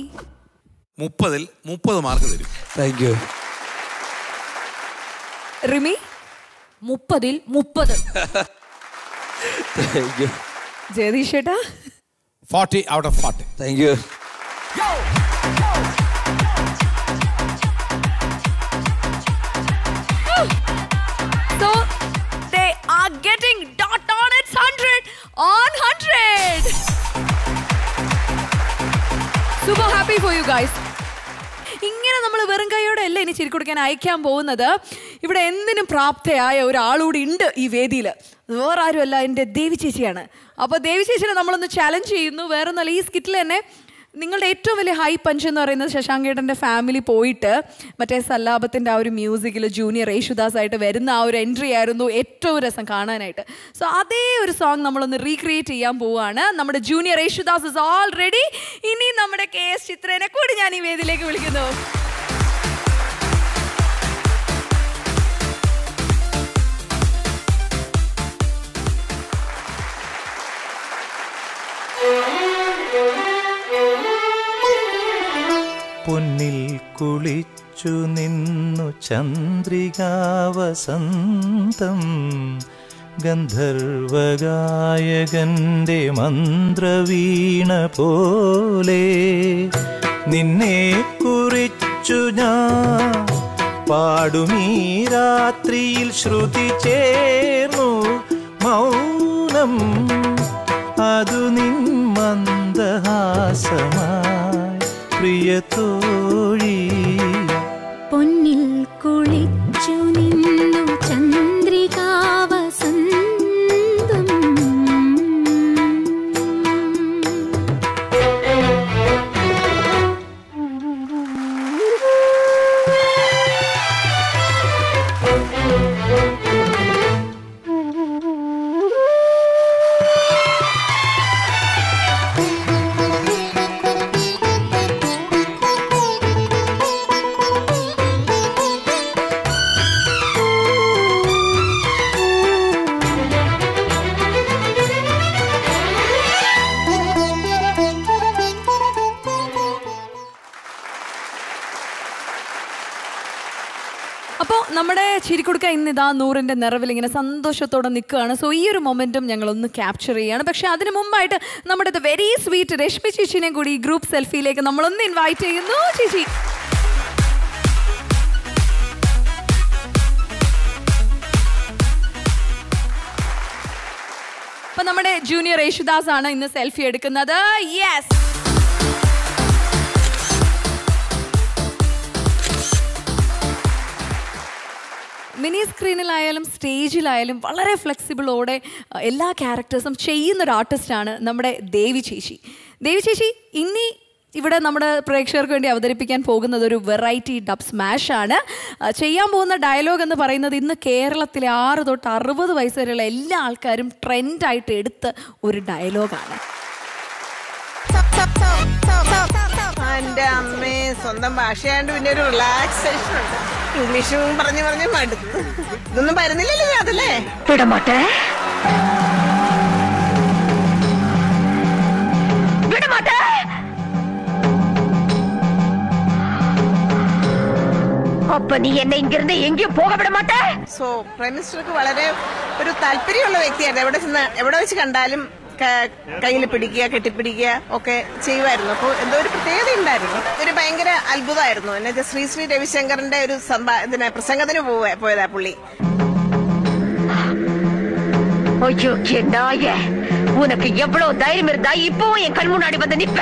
മുപ്പതിൽ മുപ്പത് മാർക്ക് തരും താങ്ക് യു റിമി മുപ്പതിൽ മുപ്പത് താങ്ക് യു ജയതീഷ് ചേട്ടാ forty out of forty thank you So they are getting dot on its 100 on 100. Super happy for you guys. ഇങ്ങനെ നമ്മൾ വെറും കൈയോടെ അല്ല ഇനി ചിരി കൊടുക്കാൻ അയക്കാൻ പോകുന്നത് ഇവിടെ എന്തിനും പ്രാപ്തയായ ഒരാളൂടി ഉണ്ട് ഈ വേദിയിൽ വേറെ ആരുമല്ല എൻ്റെ ദേവി ചേച്ചിയാണ് അപ്പോൾ ദേവി ചേച്ചിനെ നമ്മളൊന്ന് ചാലഞ്ച് ചെയ്യുന്നു വേറെ ഒന്നല്ല ഈ സ്കിറ്റിൽ തന്നെ നിങ്ങളുടെ ഏറ്റവും വലിയ ഹൈ പഞ്ച് എന്ന് പറയുന്നത് ശശാങ്കേട്ടൻ്റെ ഫാമിലി പോയിട്ട് മറ്റേ സല്ലാപത്തിൻ്റെ ആ ഒരു മ്യൂസിക്കിൽ ജൂനിയർ യേശുദാസ് ആയിട്ട് വരുന്ന ആ ഒരു എൻട്രി ആയിരുന്നു ഏറ്റവും രസം കാണാനായിട്ട് സോ അതേ ഒരു സോങ് നമ്മളൊന്ന് റീക്രിയേറ്റ് ചെയ്യാൻ പോവുകയാണ് നമ്മുടെ ജൂനിയർ യേശുദാസ് ഇസ് ഓൾറെഡി ഇനി നമ്മുടെ കെ എസ് ചിത്രേനെ കൂടി ഞാൻ ഈ വേദിയിലേക്ക് വിളിക്കുന്നു പൊന്നിൽ കുളിച്ചു നിന്നു ചന്ദ്രികാവസന്തം ഗന്ധർവഗായകന്റെ മന്ത്രവീണ പോലെ നിന്നെ കുറിച്ചു ഞാൻ പാടുമീ രാത്രിയിൽ ശ്രുതി ചേർന്നു മൗനം അതു നിൻ മന്ദഹാസമായി പ്രിയ തോഴി പൊന്നിൽ കുളിച്ചു നിന്നു ചന്ദ്രികാവസന്തം അപ്പോൾ നമ്മുടെ ചിരിക്കൊടുക്ക ഇന്ന് ഇതാ നൂറിന്റെ നിറവിൽ ഇങ്ങനെ സന്തോഷത്തോടെ നിൽക്കുകയാണ് സോ ഈ ഒരു മൊമെന്റും ഞങ്ങൾ ഒന്ന് ക്യാപ്ചർ ചെയ്യാണ് പക്ഷെ അതിന് മുമ്പായിട്ട് നമ്മുടെ വെരി സ്വീറ്റ് രശ്മി ചേച്ചിനെ കൂടി ഈ ഗ്രൂപ്പ് സെൽഫിയിലേക്ക് നമ്മളൊന്ന് ഇൻവൈറ്റ് ചെയ്യുന്നു ചേച്ചി അപ്പൊ നമ്മുടെ ജൂനിയർ യേശുദാസ് ആണ് ഇന്ന് സെൽഫി എടുക്കുന്നത് യെസ് മിനി സ്ക്രീനിലായാലും സ്റ്റേജിലായാലും വളരെ ഫ്ലെക്സിബിളോടെ അഹ്, എല്ലാ ക്യാരക്ടേഴ്സും ചെയ്യുന്ന ഒരു ആർട്ടിസ്റ്റാണ് നമ്മുടെ ദേവി ചേച്ചി ദേവി ചേച്ചി ഇനി ഇവിടെ നമ്മുടെ പ്രേക്ഷകർക്ക് വേണ്ടി അവതരിപ്പിക്കാൻ പോകുന്നത് ഒരു വെറൈറ്റി ഡബ് സ്മാഷ് ആണ് അഹ്, ചെയ്യാൻ പോകുന്ന ഡയലോഗ് എന്ന് പറയുന്നത് ഇന്ന് കേരളത്തിലെ ആറ് തൊട്ട് അറുപത് വയസ്സ് വരെയുള്ള എല്ലാ ആൾക്കാരും ട്രെൻഡായിട്ട് എടുത്ത ഒരു ഡയലോഗാണ് എന്റെ അമ്മേ സ്വന്തം ഭാഷയാണ്ട് പിന്നെ ഒരു റിലാക്സേഷൻ ഉണ്ട് ഇംഗ്ലീഷും പറഞ്ഞു പറഞ്ഞു മടുത്തു ഇതൊന്നും വരുന്നില്ലല്ലോ ഞാൻ അതല്ലേ വിടമാട്ടെ വിടമാട്ടെ அப்ப நீ என்ன இங்கிருந்து எங்கேயும் போக விட மாட்டே സോ പ്രൈം മിനിസ്റ്റർക്ക് വളരെ ഒരു താല്പര്യമുള്ള വ്യക്തിയായിരുന്നു എവിടെ ചെന്ന് എവിടെ വെച്ച് കണ്ടാലും കയ്യിൽ പിടിക്കുക കെട്ടിപ്പിടിക്കുക ഒക്കെ ചെയ്യുമായിരുന്നു അപ്പോൾ എന്തോ ഒരു പ്രത്യേകത ഉണ്ടായിരുന്നു ഒരു ഭയങ്കര അത്ഭുതമായിരുന്നു എന്നുവെച്ചാൽ ശ്രീ ശ്രീ രവിശങ്കറിന്റെ ഒരു സംഭാ ഇതിന് പ്രസംഗത്തിന് പോവ പോയതാ പുള്ളി ஐயோ என் நாய உனக்கு எவ்வளவு தைரியம் இருந்தா இப்பவும் என் கண் முன்னாடி வந்து நிப்ப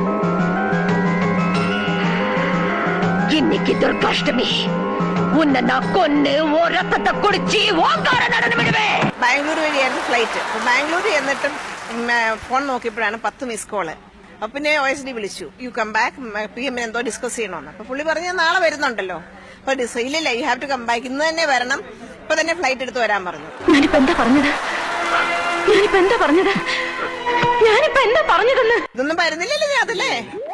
இன்னைக்கு துர்காஷ்டமி உன்னை நான் கொன்னு ஓ ரத்தத்தை குடிச்சு ஓங்கார நடனம் விடுவேன் ബാംഗ്ലൂർ വഴിയായിരുന്നു ഫ്ലൈറ്റ് അപ്പൊ ബാംഗ്ലൂർ ചെന്നിട്ടും ഉം, ആ, ഫോൺ നോക്കിയപ്പോഴാണ് പത്ത് മിസ് കോള് അപ്പൊ പിന്നെ ഒ എസ് ഡി വിളിച്ചു യു കം ബാക്ക് പി എമ്മിന് എന്തോ ഡിസ്കസ് ചെയ്യണമെന്ന് അപ്പൊ പുള്ളി പറഞ്ഞു നാളെ വരുന്നുണ്ടല്ലോ അപ്പൊ ഡിസ് ഇല്ലില്ല you have to come back ഇന്ന് തന്നെ വരണം ഇപ്പൊ തന്നെ ഫ്ലൈറ്റ് എടുത്ത് വരാൻ പറഞ്ഞു ഞാനിപ്പോ എന്താ പറഞ്ഞത് ഞാനിപ്പോ എന്താ പറഞ്ഞത് ഞാനിപ്പോ എന്താ പറഞ്ഞതെന്ന് ഇതൊന്നും വരുന്നില്ലല്ലോ ഞാൻ അതല്ലേ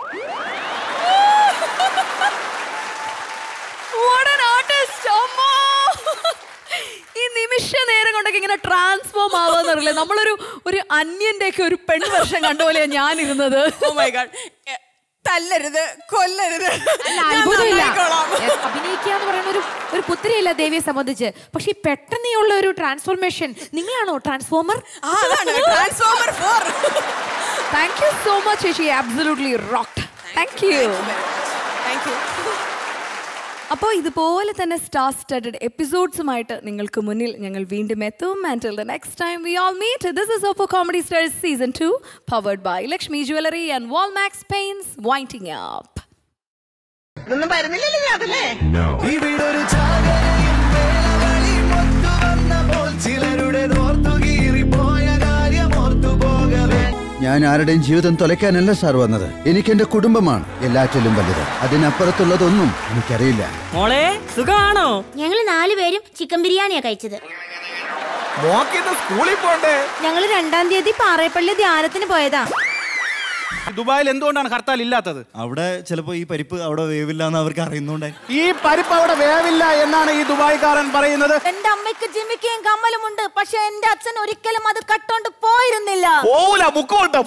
What an artist! അമ്മോ! ഈ നിമിഷ നേരം കൊണ്ടൊക്കെ ഇങ്ങനെ ട്രാൻസ്ഫോം ആവാന്ന് അറിയില്ല നമ്മളൊരു ഒരു അന്യന്റെ ഒക്കെ ഒരു പെൺ വർഷം കണ്ട പോലെയാ ഞാൻ ഇരുന്നത് തല്ലരുത് കൊല്ലരുത് അല്ല അത്ഭുതമില്ല അഭിനയിക്കുക എന്ന് പറയുന്ന ഒരു ഒരു പുത്രിയല്ല ദേവിയെ സംബന്ധിച്ച് പക്ഷെ ഈ പെട്ടെന്നുള്ള ഒരു ട്രാൻസ്ഫോർമേഷൻ നിങ്ങളാണോ transformer transformer for thank you so much ചേച്ചി absolutely rocked thank you thank you അപ്പോൾ ഇതുപോലെ തന്നെ സ്റ്റാർ സ്റ്റഡഡ് എപ്പിസോഡ്സുമായിട്ട് നിങ്ങൾക്ക് മുന്നിൽ ഞങ്ങൾ വീണ്ടും എത്തും and the next time we all meet this is Oppo comedy stars season two powered by Lakshmi jewellery and Walmax pains winding up ഇതൊന്നും വരുന്നില്ലല്ലോ ഞാൻ അതല്ലേ ഇവിടൊരു ചാകരയും വേലകളിയും ഒത്തുവന്നപ്പോൾ ചിലരുടെ ഓർത്തുകീറിപ്പോയ കാര്യം ഓർത്തു പോകവേ ഞാൻ ആരുടെയും ജീവിതം തുലയ്ക്കാനല്ല സാർ വന്നത് എനിക്ക് എന്റെ കുടുംബമാണ് എല്ലാറ്റിലും വലുത് അതിനപ്പുറത്തുള്ളതൊന്നും എനിക്കറിയില്ല മോളെ സുഖമാണോ ഞങ്ങൾ നാലുപേരും ചിക്കൻ ബിരിയാണിയാ കഴിച്ചത് മോക്കിന്ന് സ്കൂളിൽ പോണ്ടേ ഞങ്ങൾ രണ്ടാം തീയതി പാറേപ്പള്ളി ധ്യാനത്തിന് പോയതാ ദുബായിൽ എന്തുകൊണ്ടാണ് ഹർത്താൽ ഇല്ലാത്തത് അവിടെ ചിലപ്പോ ഈ പരിപ്പ് അവിടെ വേവില്ല എന്ന് അവർക്ക് അറിയുന്നോണ്ടായി ഈ പരിപ്പ് അവിടെ വേവില്ല എന്നാണ് ഈ ദുബായ്ക്കാരൻ പറയുന്നത് എന്റെ അമ്മയ്ക്ക് ജിമ്മിക്കയും കമ്മലുമുണ്ട് പക്ഷെ എന്റെ അച്ഛൻ ഒരിക്കലും അത് കട്ടോണ്ട് പോയിരുന്നില്ല പോവൂല ബുക്ക് കൊണ്ടും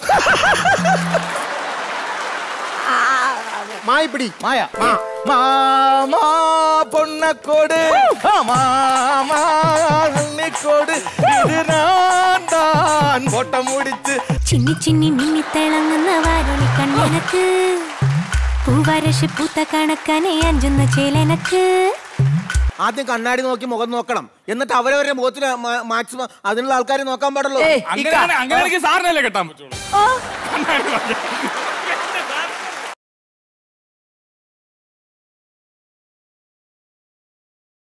മായിപ്പിടി മായ മാമാ പൊന്നക്കോട് മാമാ ഉണ്ണിക്കോട് ഇത് ഞാൻ താൻ പൊട്ട മുടിച്ച് ചിന്നി ചിന്നി മിന്നി തിളങ്ങുന്ന വാരുണി കണ്ണെനക്ക് പൂവരശ് പൂത്ത കണക്കനെ അഞ്ചുന്ന ചേലനക്ക് ആദ്യം കണ്ണാടി നോക്കി മുഖം നോക്കണം എന്നിട്ട് അവരവരുടെ മുഖത്തിന് മാക്സിമം അതിനുള്ള ആൾക്കാരെ നോക്കാൻ പാടുള്ളൂ അങ്ങനെയാണെങ്കിൽ സാറിനല്ലേ കെട്ടാൻ പറ്റുള്ളൂ